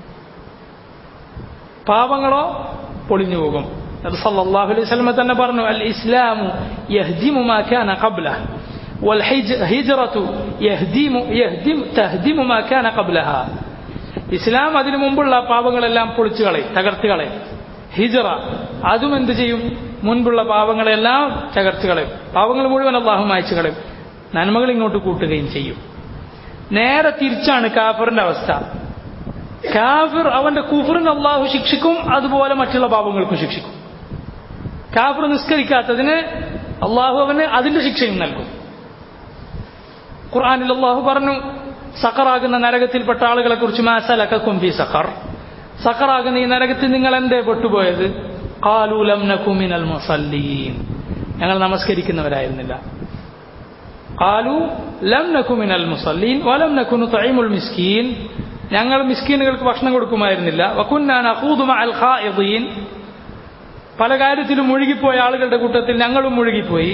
പാപങ്ങളോ പൊളിഞ്ഞു പോകും നബി സല്ലല്ലാഹു അലൈഹി വസല്ലം തന്നെ പറഞ്ഞു അൽ ഇസ്ലാമു യഹ്ദിമു മാ കാന ഖബ്ല والهجرة يهدم يهدم تهدم ما كان قبلها ഇസ്ലാം അതിനു മുമ്പുള്ള പാപങ്ങളെല്ലാം പൊളിച്ചു കളയും തകർത്ത് കളയും ഹിജറ അതും എന്ത് ചെയ്യും മുൻപുള്ള പാപങ്ങളെല്ലാം തകർത്ത് കളയും പാപങ്ങൾ മുഴുവൻ അള്ളാഹു മായച്ചു കളയും നന്മകൾ ഇങ്ങോട്ട് കൂട്ടുകയും ചെയ്യും നേരെ തിരിച്ചാണ് കാഫറിന്റെ അവസ്ഥ കാഫിർ അവന്റെ കുഫറിന് അള്ളാഹു ശിക്ഷിക്കും അതുപോലെ മറ്റുള്ള പാപങ്ങൾക്കും ശിക്ഷിക്കും കാഫിർ നിസ്കരിക്കാത്തതിന് അള്ളാഹു അവന് അതിന്റെ ശിക്ഷയും നൽകും ഖുർആാനിൽ അള്ളാഹു പറഞ്ഞു സഖറാകുന്ന നരകത്തിൽപ്പെട്ട ആളുകളെ കുറിച്ച് മാസലക്കും ഫി സഖർ സഖറാകുന്ന ഈ നരകത്തിൽ നിങ്ങൾ എന്തേ പെട്ടുപോയത് കാലൂലം നക്കുമിനൽ മുസല്ലീൻ ഞങ്ങൾ നമസ്കരിക്കുന്നവരായിരുന്നില്ല കാലു ലം നക്കുമിനൽ മുസല്ലീൻ വലം നക്കുനു തൈമുൽ മിസ്കീൻ ഞങ്ങൾ മിസ്കീനുകൾക്ക് ഭക്ഷണം കൊടുക്കുമായിരുന്നില്ല വക്കുന്നാൻ അഹൂദുമ അൽ ഖാഇദീൻ പല കാര്യത്തിലും മുഴുകിപ്പോയ ആളുകളുടെ കൂട്ടത്തിൽ ഞങ്ങളും മുഴുകിപ്പോയി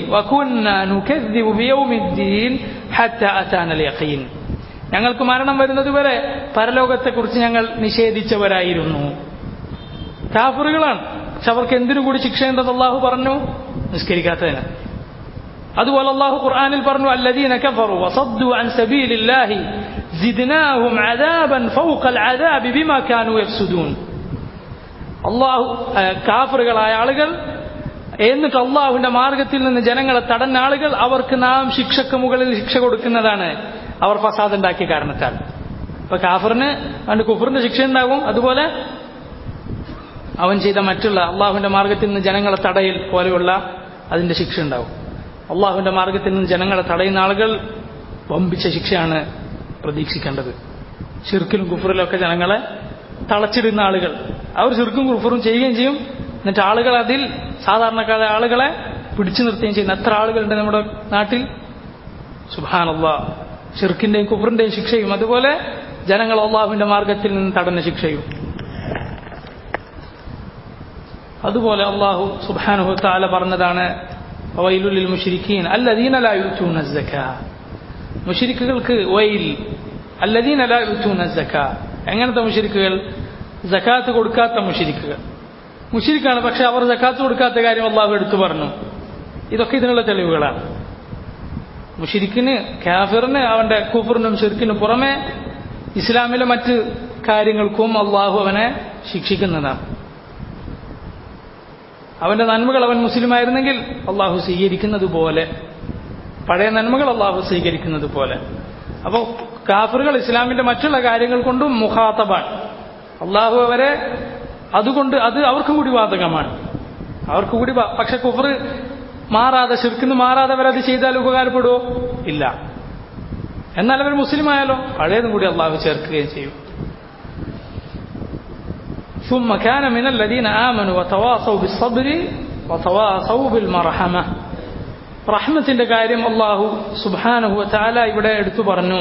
ഞങ്ങൾക്ക് മരണം വരുന്നത് വരെ പരലോകത്തെക്കുറിച്ച് ഞങ്ങൾ നിഷേധിച്ചവരായിരുന്നു കാഫറുകളാണ് പക്ഷെ അവർക്ക് എന്തിനു കൂടി ശിക്ഷയുണ്ടെന്ന് അള്ളാഹു പറഞ്ഞു നിസ്കരിക്കാത്തതിന് അതുപോലെ അള്ളാഹു ഖുർആനിൽ പറഞ്ഞു അല്ലദീന കഫറു വസദ്ദു അൻ സബീലില്ലാഹി സിദ്നാഹും അദാബൻ ഫൗഖൽ അദാബി ബിമാ കാനൂ യഫ്സുദൂൻ അള്ളാഹു കാഫറുകളായ ആളുകൾ എന്നിട്ട് അള്ളാഹുവിന്റെ മാർഗത്തിൽ നിന്ന് ജനങ്ങളെ തടഞ്ഞ ആളുകൾ അവർക്ക് നാം ശിക്ഷക്ക് മുകളിൽ ശിക്ഷ കൊടുക്കുന്നതാണ് അവർ ഫസാദ് ഉണ്ടാക്കിയ കാരണത്താൽ അപ്പൊ കാഫറിന് അവന്റെ കുഫറിന്റെ ശിക്ഷ ഉണ്ടാകും അതുപോലെ അവൻ ചെയ്ത മറ്റുള്ള അള്ളാഹുവിന്റെ മാർഗത്തിൽ നിന്ന് ജനങ്ങളെ തടയൽ പോലെയുള്ള അതിന്റെ ശിക്ഷ ഉണ്ടാവും അള്ളാഹുവിന്റെ മാർഗത്തിൽ നിന്ന് ജനങ്ങളെ തടയുന്ന ആളുകൾ വമ്പിച്ച ശിക്ഷയാണ് പ്രതീക്ഷിക്കേണ്ടത് ഷിർക്കിലും കുഫറിലും ഒക്കെ ജനങ്ങളെ തളച്ചിടുന്ന ആളുകൾ അവർ ചെറുക്കും കുഫറും ചെയ്യുകയും ചെയ്യും എന്നിട്ട് ആളുകൾ അതിൽ സാധാരണക്കാരായ ആളുകളെ പിടിച്ചു നിർത്തുകയും ചെയ്യുന്ന എത്ര ആളുകളുണ്ട് നമ്മുടെ നാട്ടിൽ സുബാനല്ല ഷിർക്കിന്റെയും കുഫറിന്റെയും ശിക്ഷയും അതുപോലെ ജനങ്ങൾ അള്ളാഹുവിന്റെ മാർഗത്തിൽ നിന്ന് തടഞ്ഞ ശിക്ഷയും അതുപോലെ അള്ളാഹു സുബാനുഹു താല പറഞ്ഞതാണ് വൈലുലിൽ മുഷിരിക്കീൻ അല്ലദീന ലാ യുത്തൂന സക്കാ മുഷിരിക്കുകൾക്ക് വൈൽ അല്ലദീന ലാ യുത്തൂന സക്കാ എങ്ങനത്തെ മുഷിരിക്കുകൾ ജക്കാത്ത് കൊടുക്കാത്ത മുഷിരിക്കുകൾ മുഷിരിക്കാണ് പക്ഷെ അവർ ജക്കാത്ത് കൊടുക്കാത്ത കാര്യം അള്ളാഹു എടുത്തു പറഞ്ഞു ഇതൊക്കെ ഇതിനുള്ള തെളിവുകളാണ് മുഷിരിക്കിന് കാഫിറിന് അവന്റെ കുഫറിനും ഷിർക്കിനും പുറമെ ഇസ്ലാമിലെ മറ്റ് കാര്യങ്ങൾക്കും അള്ളാഹു അവനെ ശിക്ഷിക്കുന്നതാണ് അവന്റെ നന്മകൾ അവൻ മുസ്ലിമായിരുന്നെങ്കിൽ അള്ളാഹു സ്വീകരിക്കുന്നത് പോലെ പഴയ നന്മകൾ അള്ളാഹു സ്വീകരിക്കുന്നത് പോലെ അപ്പോൾ കാഫറുകൾ ഇസ്ലാമിന്റെ മറ്റുള്ള കാര്യങ്ങൾ കൊണ്ടും മുഖാത്തബാണ് അള്ളാഹു അവരെ അതുകൊണ്ട് അത് അവർക്കും കൂടി ബാധകമാണ് അവർക്ക് കൂടി പക്ഷെ കുഫർ മാറാതെ ശിർക്കിന്ന് മാറാതെ അവരത് ചെയ്താൽ ഉപകാരപ്പെടുവോ ഇല്ല എന്നാൽ അവർ മുസ്ലിം ആയാലോ പഴയതും കൂടി അള്ളാഹു ചേർക്കുകയും ചെയ്യും ثم كان من الذين آمنوا وتواصوا بالصبر وتواصوا بالمرحمة റഹ്മത്തിന്റെ കാര്യം അള്ളാഹു സുബാനഹു താല ഇവിടെ എടുത്തു പറഞ്ഞു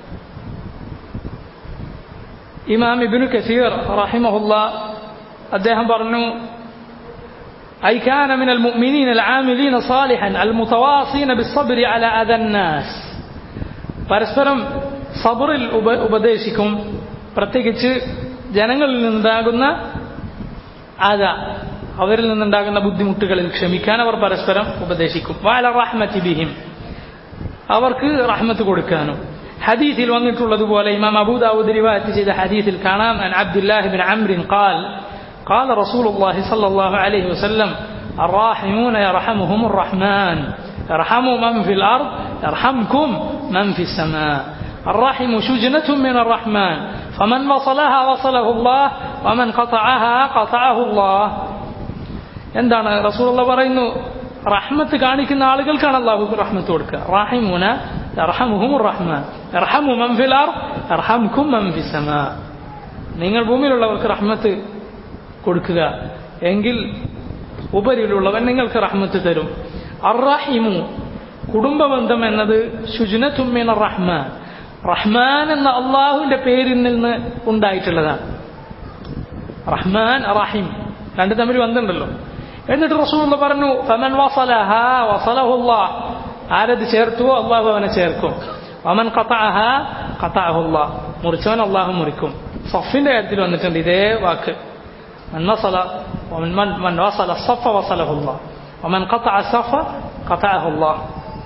ഇമാം ഇബിനു കസീർ റഹിമഹുല്ല അദ്ദേഹം പറഞ്ഞു أي كان من المؤمنين العاملين صالحا المتواصين بالصبر على أذى الناس പരസ്പരം സബറിൽ ഉപ ഉപദേശിക്കും പ്രത്യേകിച്ച് ജനങ്ങളിൽ നിന്നുണ്ടാകുന്ന ആദ അവരിൽ നിന്നുണ്ടാകുന്ന ബുദ്ധിമുട്ടുകളിൽ ക്ഷമിക്കാൻ അവർ പരസ്പരം ഉപദേശിക്കും വാല റഹ്മത്തി ബിഹിം അവർക്ക് റഹ്മത്ത് കൊടുക്കാനും ഹദീസിൽ വന്നിട്ടുള്ളതുപോലെ ഇമാം അബൂദാവൂദ് റിവായത്ത് ചെയ്ത ഹദീസിൽ കാണാം അൻ അബ്ദുല്ലാഹി ബിൻ അംറിൻ ഖാൽ قال رسول الله صلى الله عليه وسلم الراحمون يرحمهم الرحمن يرحموا من في الأرض يرحمكم من في السماء الرحم شجنة من الرحمن فمن وصلها وصله الله ومن قطعها قطعه الله എന്താണ് റസൂലുള്ള പറയുന്നു റഹ്മത്ത് കാണിക്കുന്ന ആളുകൾക്കാണ് അള്ളാഹു റഹ്മത്ത് കൊടുക്കുക റാഹിമൂന റഹമുഹും റഹ്മാൻ റഹമു മംഫിലാർ റഹംകും മംഫിസമ നിങ്ങൾ ഭൂമിയിലുള്ളവർക്ക് റഹ്മത്ത് കൊടുക്കുക എങ്കിൽ ഉപരിയിലുള്ളവൻ നിങ്ങൾക്ക് റഹ്മത്ത് തരും അറഹിമു കുടുംബബന്ധം എന്നത് ശുചിനത്തുമ്മിന റഹ്മാൻ റഹ്മാൻ എന്ന അള്ളാഹുവിന്റെ പേരിൽ നിന്ന് ഉണ്ടായിട്ടുള്ളതാണ് റഹ്മാൻ റഹിം രണ്ട് തമ്മിൽ ബന്ധമുണ്ടല്ലോ എന്നിട്ട് റസൂൽ പറഞ്ഞു ഫമൻ വസലഹ വസലഹുല്ലാഹ് ആരത് ചേർത്തുവോ അള്ളാഹു അവനെ ചേർക്കും വമൻ ഖതഅഹ ഖതഅഹുല്ലാഹ് മുറിച്ചവൻ അള്ളാഹു മുറിക്കും സഫിന്റെ കാര്യത്തിൽ വന്നിട്ടുണ്ട് ഇതേ വാക്ക് من وصل ومن من, من وصل الصف وصله الله ومن قطع الصف قطعه الله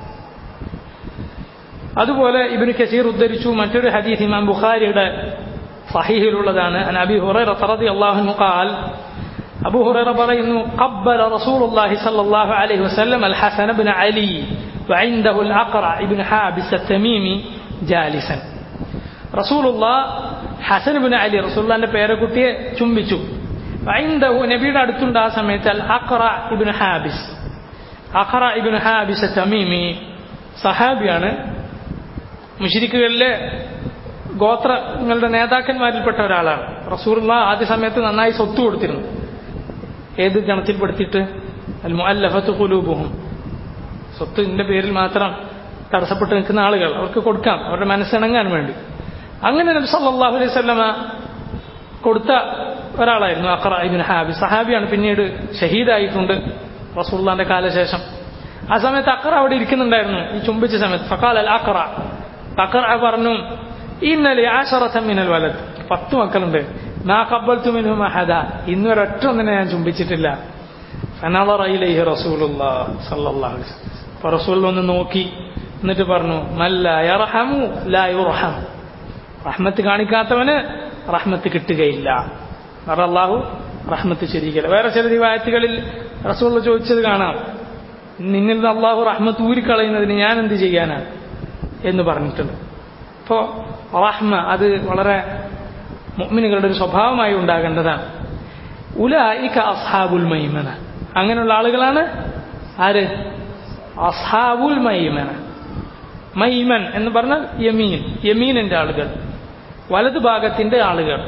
അതുപോലെ ഇബിന് കസീർ ഉദ്ധരിച്ചു മറ്റൊരു ഹദീസ് ഇമാം ബുഖാരിയുടെ സഹീഹിലുള്ളതാണ് അൻ അബി ഹുറൈറ റളിയല്ലാഹു അൻഹു ഖാൽ അബൂ ഹുറൈറ പറയുന്നു ഖബ്ബല റസൂലുള്ളാഹി സ്വല്ലല്ലാഹു അലൈഹി വസല്ലം al Hasan ibn Ali وعنده الأقرع ابن حابس التميمي جالسا رسول الله Hasan bin Ali റസൂല്ലാന്റെ പേരക്കുട്ടിയെ ചുംബിച്ചു വൈന്ദഹു നബിയുടെ അടുത്തുണ്ട് ആ സമയത്ത് al Aqra ibn Habis Aqra ibn Habis Tamimi സഹാബിയാണ് മുഷിരിക്കുകളിലെ ഗോത്രങ്ങളുടെ നേതാക്കന്മാരിൽപ്പെട്ട ഒരാളാണ് റസൂറുള്ള ആദ്യ സമയത്ത് നന്നായി സ്വത്ത് കൊടുത്തിരുന്നു ഏത് ഗണത്തിൽപ്പെടുത്തിയിട്ട് അൽ മുഅല്ലഫത്ത് ഖുലൂബുഹും സ്വത്തിന്റെ പേരിൽ മാത്രം തടസ്സപ്പെട്ട് നിൽക്കുന്ന ആളുകൾ അവർക്ക് കൊടുക്കാം അവരുടെ മനസ്സിണങ്ങാൻ വേണ്ടി അങ്ങനെ നബി സല്ലല്ലാഹു അലൈഹി വസല്ലമ കൊടുത്ത ഒരാളായിരുന്നു അഖറ ഇബ്നു ഹാബി സഹാബിയാണ് പിന്നീട് ഷഹീദായിട്ടുണ്ട് റസൂലുള്ളാന്റെ കാലശേഷം ആ സമയത്ത് അഖറ അവിടെ ഇരിക്കുന്നുണ്ടായിരുന്നു ഈ ചുംബിച്ച സമയത്ത് ഫഖാൽ അൽ അഖറ അഖറ പറഞ്ഞു ഇന്നലെ ആശറത്ത മിനൽ വലത് പത്ത് മക്കളുണ്ട് മാ ഖബ്ബൽതു മിൻഹും അഹദ ഇന്ന് ഒരൊറ്റ ഒന്നിനെ ഞാൻ ചുംബിച്ചിട്ടില്ല ഫനളറ ഇലൈഹി റസൂലുള്ളാഹ് സല്ലല്ലാഹു അലൈഹി വസല്ലം അപ്പോൾ റസൂൽ ഒന്ന് നോക്കി എന്നിട്ട് പറഞ്ഞു മല്ല യർഹമു ലാ യുർഹം റഹ്മത്ത് കാണിക്കാത്തവന് റഹ്മത്ത് കിട്ടുകയില്ല കാരണം അള്ളാഹു റഹ്മത്ത് ശരിക്കല്ല വേറെ ചില റിവായത്തുകളിൽ റസൂൾ ചോദിച്ചത് കാണാം നിന്നിൽ നിന്ന് അള്ളാഹു റഹ്മത്ത് ഊരിക്കളയുന്നതിന് ഞാൻ എന്ത് ചെയ്യാനാണ് എന്ന് പറഞ്ഞിട്ടുണ്ട് അപ്പോൾ റഹ്മ അത് വളരെ മുഅ്മിനുകളുടെ ഒരു സ്വഭാവമായി ഉണ്ടാകേണ്ടതാണ് ഉലായിക അസ്ഹാബുൽ മൈമന അങ്ങനെയുള്ള ആളുകളാണ് ആര് അസ്ഹാബുൽ മൈമന മൈമൻ എന്ന് പറഞ്ഞാൽ യമീൻ യമീനിന്റെ ആളുകൾ വലതുഭാഗത്തിന്റെ ആളുകൾ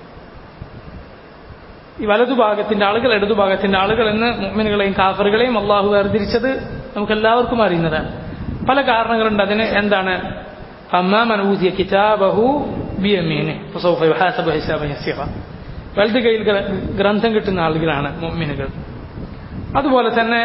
ഈ വലതുഭാഗത്തിന്റെ ആളുകൾ ഇടതുഭാഗത്തിന്റെ ആളുകൾ എന്ന് മുഅ്മിനുകളെയും കാഫറുകളെയും അള്ളാഹു വേർതിരിച്ചത് നമുക്ക് എല്ലാവർക്കും അറിയുന്നതാണ് പല കാരണങ്ങളുണ്ട് അതിന് എന്താണ് അമ്മാമൻ ഊതിയ കിതാബഹു ബിയമീന് ഫസൗഫ യുഹാസബു ഹിസാബൻ യസീറ വലത് കയ്യിൽ ഗ്രന്ഥം കിട്ടുന്ന ആളുകളാണ് മുഅ്മിനുകൾ അതുപോലെ തന്നെ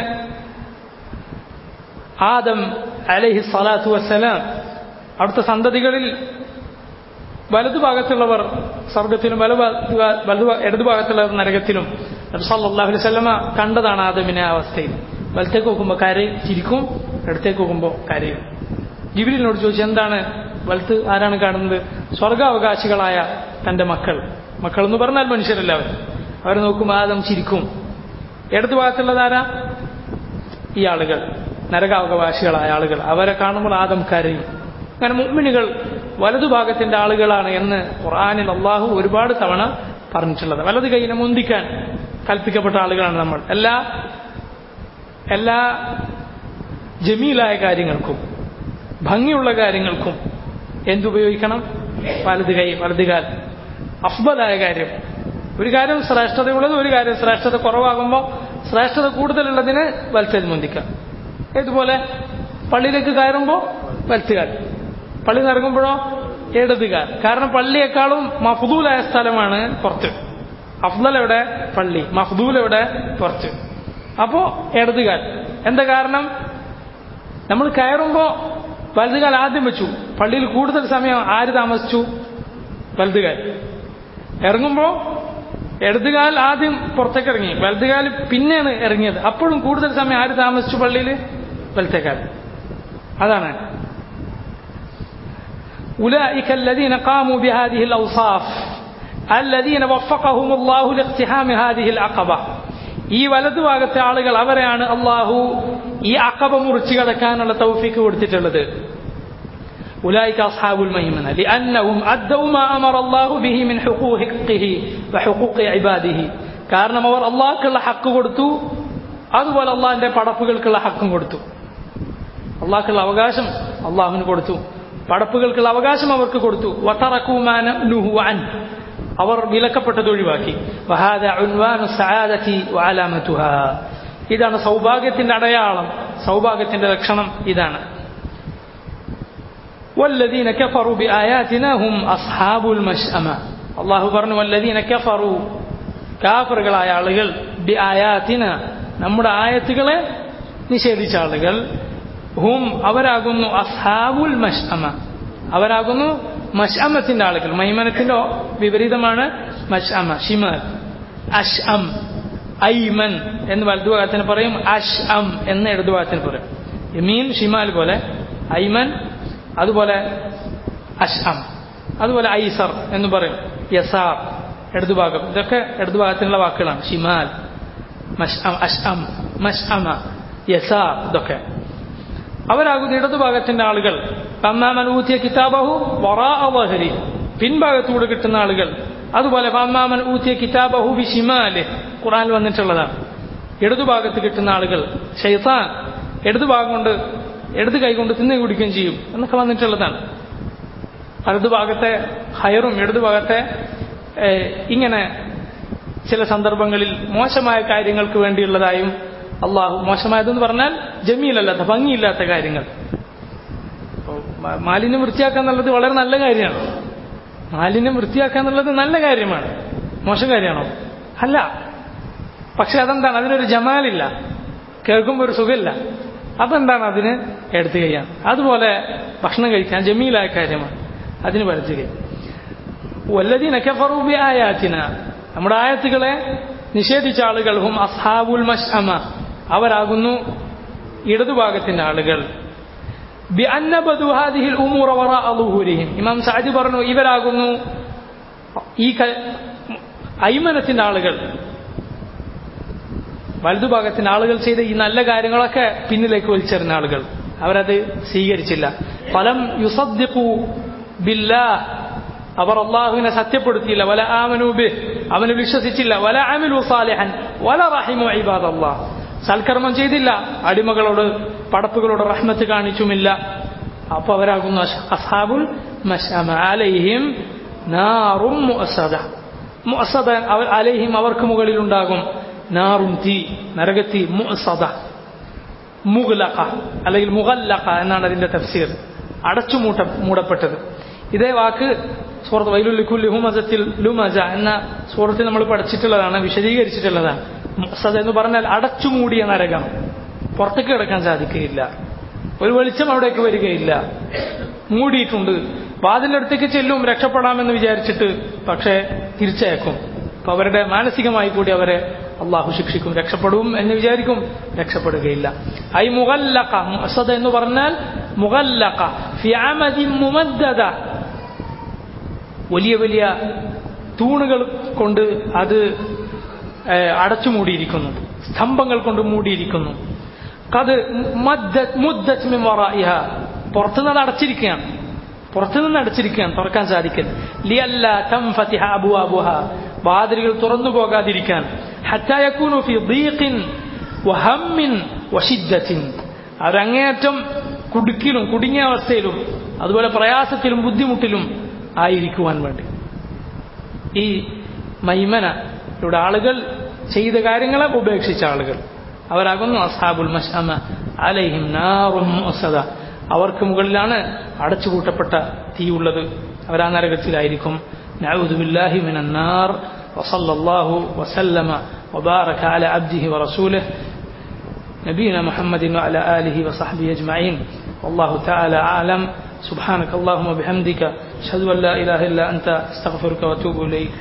ആദം അലൈഹി സ്വലാത്തു വസ്സലാം അടുത്ത സന്തതികളിൽ വലതുഭാഗത്തുള്ളവർ സ്വർഗത്തിലും വല വലതു ഇടതുഭാഗത്തുള്ളവർ നരകത്തിലും സല്ലാഹു അലൈഹി സ്വലമ കണ്ടതാണ് ആദമിനെ ആ അവസ്ഥയിൽ വലത്തേക്ക് നോക്കുമ്പോൾ കരയും ചിരിക്കും ഇടത്തേക്ക് നോക്കുമ്പോൾ കരയും ജിബിലിനോട് ചോദിച്ചു എന്താണ് വലത്ത് ആരാണ് കാണുന്നത് സ്വർഗാവകാശികളായ തന്റെ മക്കൾ മക്കൾ എന്ന് പറഞ്ഞാൽ മനുഷ്യരെല്ലാവരും അവരെ നോക്കുമ്പോൾ ആദം ചിരിക്കും ഇടതു ഭാഗത്തുള്ളതാരാ ഈ ആളുകൾ നരകാവകാശികളായ ആളുകൾ അവരെ കാണുമ്പോൾ ആദം കരയും അങ്ങനെ മുമ്മിനുകൾ വലതുഭാഗത്തിന്റെ ആളുകളാണ് എന്ന് ഖുർആാനിൽ അള്ളാഹു ഒരുപാട് തവണ പറഞ്ഞിട്ടുള്ളത് വലത് കൈയിനെ മുന്തിക്കാൻ കൽപ്പിക്കപ്പെട്ട ആളുകളാണ് നമ്മൾ എല്ലാ എല്ലാ ജമീലായ കാര്യങ്ങൾക്കും ഭംഗിയുള്ള കാര്യങ്ങൾക്കും എന്തുപയോഗിക്കണം വലത് കൈ വലത് കാൽ അഫ്ബലായ കാര്യം ഒരു കാര്യം ശ്രേഷ്ഠതയുള്ളത് ഒരു കാര്യം ശ്രേഷ്ഠത കുറവാകുമ്പോൾ ശ്രേഷ്ഠത കൂടുതലുള്ളതിന് വലത്തേത് മുന്തിക്കാം ഇതുപോലെ പള്ളിയിലേക്ക് കയറുമ്പോൾ വലത്തുകാൽ പള്ളി നിറങ്ങുമ്പോഴോ ഇടതുകാൽ കാരണം പള്ളിയെക്കാളും മഫ്ദൂലായ സ്ഥലമാണ് പുറത്ത് അഫ്ദൽ എവിടെ പള്ളി മഫ്ദൂൽ എവിടെ പുറത്ത് അപ്പോ ഇടതുകാൽ എന്താ കാരണം നമ്മൾ കയറുമ്പോ വലതുകാൽ ആദ്യം വെച്ചു പള്ളിയിൽ കൂടുതൽ സമയം ആര് താമസിച്ചു വലതുകാൽ ഇറങ്ങുമ്പോൾ ഇടതുകാൽ ആദ്യം പുറത്തേക്ക് ഇറങ്ങി വലതുകാൽ പിന്നെയാണ് ഇറങ്ങിയത് അപ്പോഴും കൂടുതൽ സമയം ആര് താമസിച്ചു പള്ളിയിൽ വലത്തേക്കാൽ അതാണ് أولئك الذين قاموا بهذه الأوصاف الذين وفقهم الله لاقتحام هذه العقبة ഈ വലതുഭാഗത്തെ ആളുകൾ അവരെയാണ് അള്ളാഹു ഈ അക്കബ മുറിച്ച് കടക്കാനുള്ള തൗഫീക്ക് കൊടുത്തിട്ടുള്ളത് أولئك أصحاب الميمنة لأنهم أدوا ما أمر الله به من حقوقه وحقوق عباده കാരണം അവർ അള്ളാഹ്ക്കുള്ള ഹക്ക് കൊടുത്തു അതുപോലെ അള്ളാഹിന്റെ പടപ്പുകൾക്കുള്ള ഹക്കും കൊടുത്തു അള്ളാഹ്ക്കുള്ള അവകാശം അള്ളാഹുവിന് കൊടുത്തു പടപ്പുകൾക്കുള്ള അവകാശം അവർക്ക് കൊടുത്തു വത്തറക്കൂമാന നുഹുവാൻ അവർ വിലക്കപ്പെട്ടത് ഒഴിവാക്കി വഹാദ ഉൻവാനു സആദതി വഅലാമതുഹാ ഇതാണ് സൗഭാഗ്യത്തിന്റെ അടയാളം സൗഭാഗ്യത്തിന്റെ ലക്ഷണം ഇതാണ് والذين كفروا بآياتنا هم أصحاب المشأمة الله പറഞ്ഞു والذين كفروا കാഫറുകളായ ആളുകൾ ബി ആയാത്തിന നമ്മുടെ ആയത്തുകളെ നിഷേധിച്ച ആളുകൾ ഹും അവരാകുന്നു അസ്ഹാബുൽ മഷ്അമ അവരാകുന്നു മഷ്അമത്തിന്റെ ആളുകൾ മൈമനത്തിന്റെ വിപരീതമാണ് മഷ്അമ ഷിമർ അഷ് അം ഐമൻ എന്ന് വലതുഭാഗത്തിന് പറയും അഷ് അം എന്ന് ഇടതുഭാഗത്തിന് പറയും യമീൻ ഷിമാൽ പോലെ ഐമൻ അതുപോലെ അഷ് അം അതുപോലെ ഐസർ എന്ന് പറയും യസാർ ഇടതുഭാഗം ഇതൊക്കെ ഇടതുഭാഗത്തിനുള്ള വാക്കുകളാണ് ഷിമാൽ മഷ്അം അഷ്അം മഷ്അമ യസാർ ഇതൊക്കെ അവരാകുന്ന ഇടതുഭാഗത്തിന്റെ ആളുകൾ പമ്മാമൻ ഊത്തിയ കിതാബഹു വറാഅഹരി പിൻഭാഗത്തൂടെ കിട്ടുന്ന ആളുകൾ അതുപോലെ പമ്മാമൻ ഊത്തിയ കിതാബഹു ബി ഷിമാല് ഖുറാൻ വന്നിട്ടുള്ളതാണ് ഇടതുഭാഗത്ത് കിട്ടുന്ന ആളുകൾ ഷെയ്ത്താൻ ഇടതുഭാഗം കൊണ്ട് ഇടത് കൈകൊണ്ട് തിന്നു കുടിക്കുകയും ചെയ്യും എന്നൊക്കെ വന്നിട്ടുള്ളതാണ് വലതുഭാഗത്തെ ഹയറും ഇടതുഭാഗത്തെ ഇങ്ങനെ ചില സന്ദർഭങ്ങളിൽ മോശമായ കാര്യങ്ങൾക്ക് വേണ്ടിയുള്ളതായും അള്ളാഹു മോശമായതെന്ന് പറഞ്ഞാൽ ജമീലല്ലാത്ത ഭംഗിയില്ലാത്ത കാര്യങ്ങൾ മാലിന്യം വൃത്തിയാക്കുക എന്നുള്ളത് വളരെ നല്ല കാര്യമാണ് മാലിന്യം വൃത്തിയാക്കുക എന്നുള്ളത് നല്ല കാര്യമാണ് മോശം കാര്യമാണോ അല്ല പക്ഷെ അതെന്താണ് അതിനൊരു ജമാലില്ല കേൾക്കുമ്പോൾ ഒരു സുഖമില്ല അപ്പൊ എന്താണ് അതിന് എടുത്തു കഴിയാൻ അതുപോലെ ഭക്ഷണം കഴിക്കാൻ ജമീലായ കാര്യമാണ് അതിന് പഠിച്ചു കഴിയും വല്ലതീനൊക്കെ ഫറൂബി ആയാത്തിന നമ്മുടെ ആയത്തുകളെ നിഷേധിച്ച ആളുകൾ ഹും അസ്ഹാബുൽ മഷ്അമ അവരാകുന്നു ഇടതുഭാഗത്തിന്റെ ആളുകൾ ഇമാം സാജി പറഞ്ഞു ഇവരാകുന്നു ഈ ഐമനത്തിന്റെ ആളുകൾ വലതുഭാഗത്തിന്റെ ആളുകൾ ചെയ്ത ഈ നല്ല കാര്യങ്ങളൊക്കെ പിന്നിലേക്ക് വലിച്ചെറിഞ്ഞ ആളുകൾ അവരത് സ്വീകരിച്ചില്ല ഫലം യുസദ്ദിഖു ബില്ലാ അവർ അള്ളാഹുവിനെ സത്യപ്പെടുത്തിയില്ല വല ആമനൂബി അവന് വിശ്വസിച്ചില്ല വല അമിലു സാലിഹൻ വല റഹിമു ഇബാദ് അള്ളാഹ് സൽക്കർമ്മം ചെയ്തില്ല അടിമകളോട് പടപ്പുകളോട് റഹ്മത്ത് കാണിച്ചുമില്ല അപ്പൊ അവരാകുന്നു അസാബുൽ അലൈഹിം നാറും മുഅസദ മുഅസദ അലൈഹിം അവർക്ക് മുകളിൽ ഉണ്ടാകും നാറും തീ നരകത്തി മുഅസദ മുഗലഖ അല്ലെങ്കിൽ മുഗല്ലഖ എന്നാണ് അതിന്റെ തഫ്സീർ അടച്ചു മൂട്ട മൂടപ്പെട്ടത് ഇതേ വാക്ക് സൂറത്ത് വൈലുല്ലിക്കുല്ലി ഹുമസത്തിൽ ലുമജ എന്ന സൂറത്തിൽ നമ്മൾ പഠിച്ചിട്ടുള്ളതാണ് വിശദീകരിച്ചിട്ടുള്ളതാണ് മുസദ എന്ന് പറഞ്ഞാൽ അടച്ചുമൂടിയ നരകം പുറത്തേക്ക് കിടക്കാൻ സാധിക്കുകയില്ല ഒരു വെളിച്ചം അവിടേക്ക് വരികയില്ല മൂടിയിട്ടുണ്ട് വാതിൻ്റെ അടുത്തേക്ക് ചെല്ലും രക്ഷപ്പെടാമെന്ന് വിചാരിച്ചിട്ട് പക്ഷേ തിരിച്ചയക്കും അപ്പൊ അവരുടെ മാനസികമായി കൂടി അവരെ അള്ളാഹു ശിക്ഷിക്കും രക്ഷപ്പെടും എന്ന് വിചാരിക്കും രക്ഷപ്പെടുകയില്ല ഐ മുഗല്ലഖ മുസദ എന്ന് പറഞ്ഞാൽ മുഗല്ലഖ ഫിയാമതി മുമദ്ദദ വലിയ വലിയ തൂണുകൾ കൊണ്ട് അത് അടച്ചു മൂടിയിരിക്കുന്നു സ്തംഭങ്ങൾ കൊണ്ട് മൂടിയിരിക്കുന്നു കത് പുറത്തുനിന്ന് അടച്ചിരിക്കുകയാണ് പുറത്തുനിന്ന് അടച്ചിരിക്കുകയാണ് തുറക്കാൻ സാധിക്കില്ല ലിയല്ല തം ഫതിഹ അബു അബുഹ വാതിലുകൾ തുറന്നു പോകാതിരിക്കാൻ ഹറ്റായക്കൂനു ഫി ദീഖിൻ വഹമ്മിൻ വഷിദ്ദത്തിൻ അവരങ്ങേയറ്റം കുടുക്കിലും കുടുങ്ങിയ അവസ്ഥയിലും അതുപോലെ പ്രയാസത്തിലും ബുദ്ധിമുട്ടിലും ആയിരിക്കുവാൻ വേണ്ടി ഈ മൈമന ഇവിടെ ആളുകൾ ചെയ്ത കാര്യങ്ങളെ ഉപേക്ഷിച്ച ആളുകൾ അവരാകുന്നു അസാബുൽ മഷമ അലൈഹിം നാറും മുസദ അവർക്ക് മുകളിലാണ് അടച്ചുകൂട്ടപ്പെട്ട തീയുള്ളത് അവരാ നരകത്തിലായിരിക്കും نعوذ بالله من النار وصلى الله وسلم وبارك على عبده ورسوله نبينا محمد وعلى آله وصحبه أجمعين والله تعالى أعلم سبحانك اللهم وبحمدك أشهد أن لا إله إلا أنت أستغفرك وأتوب إليك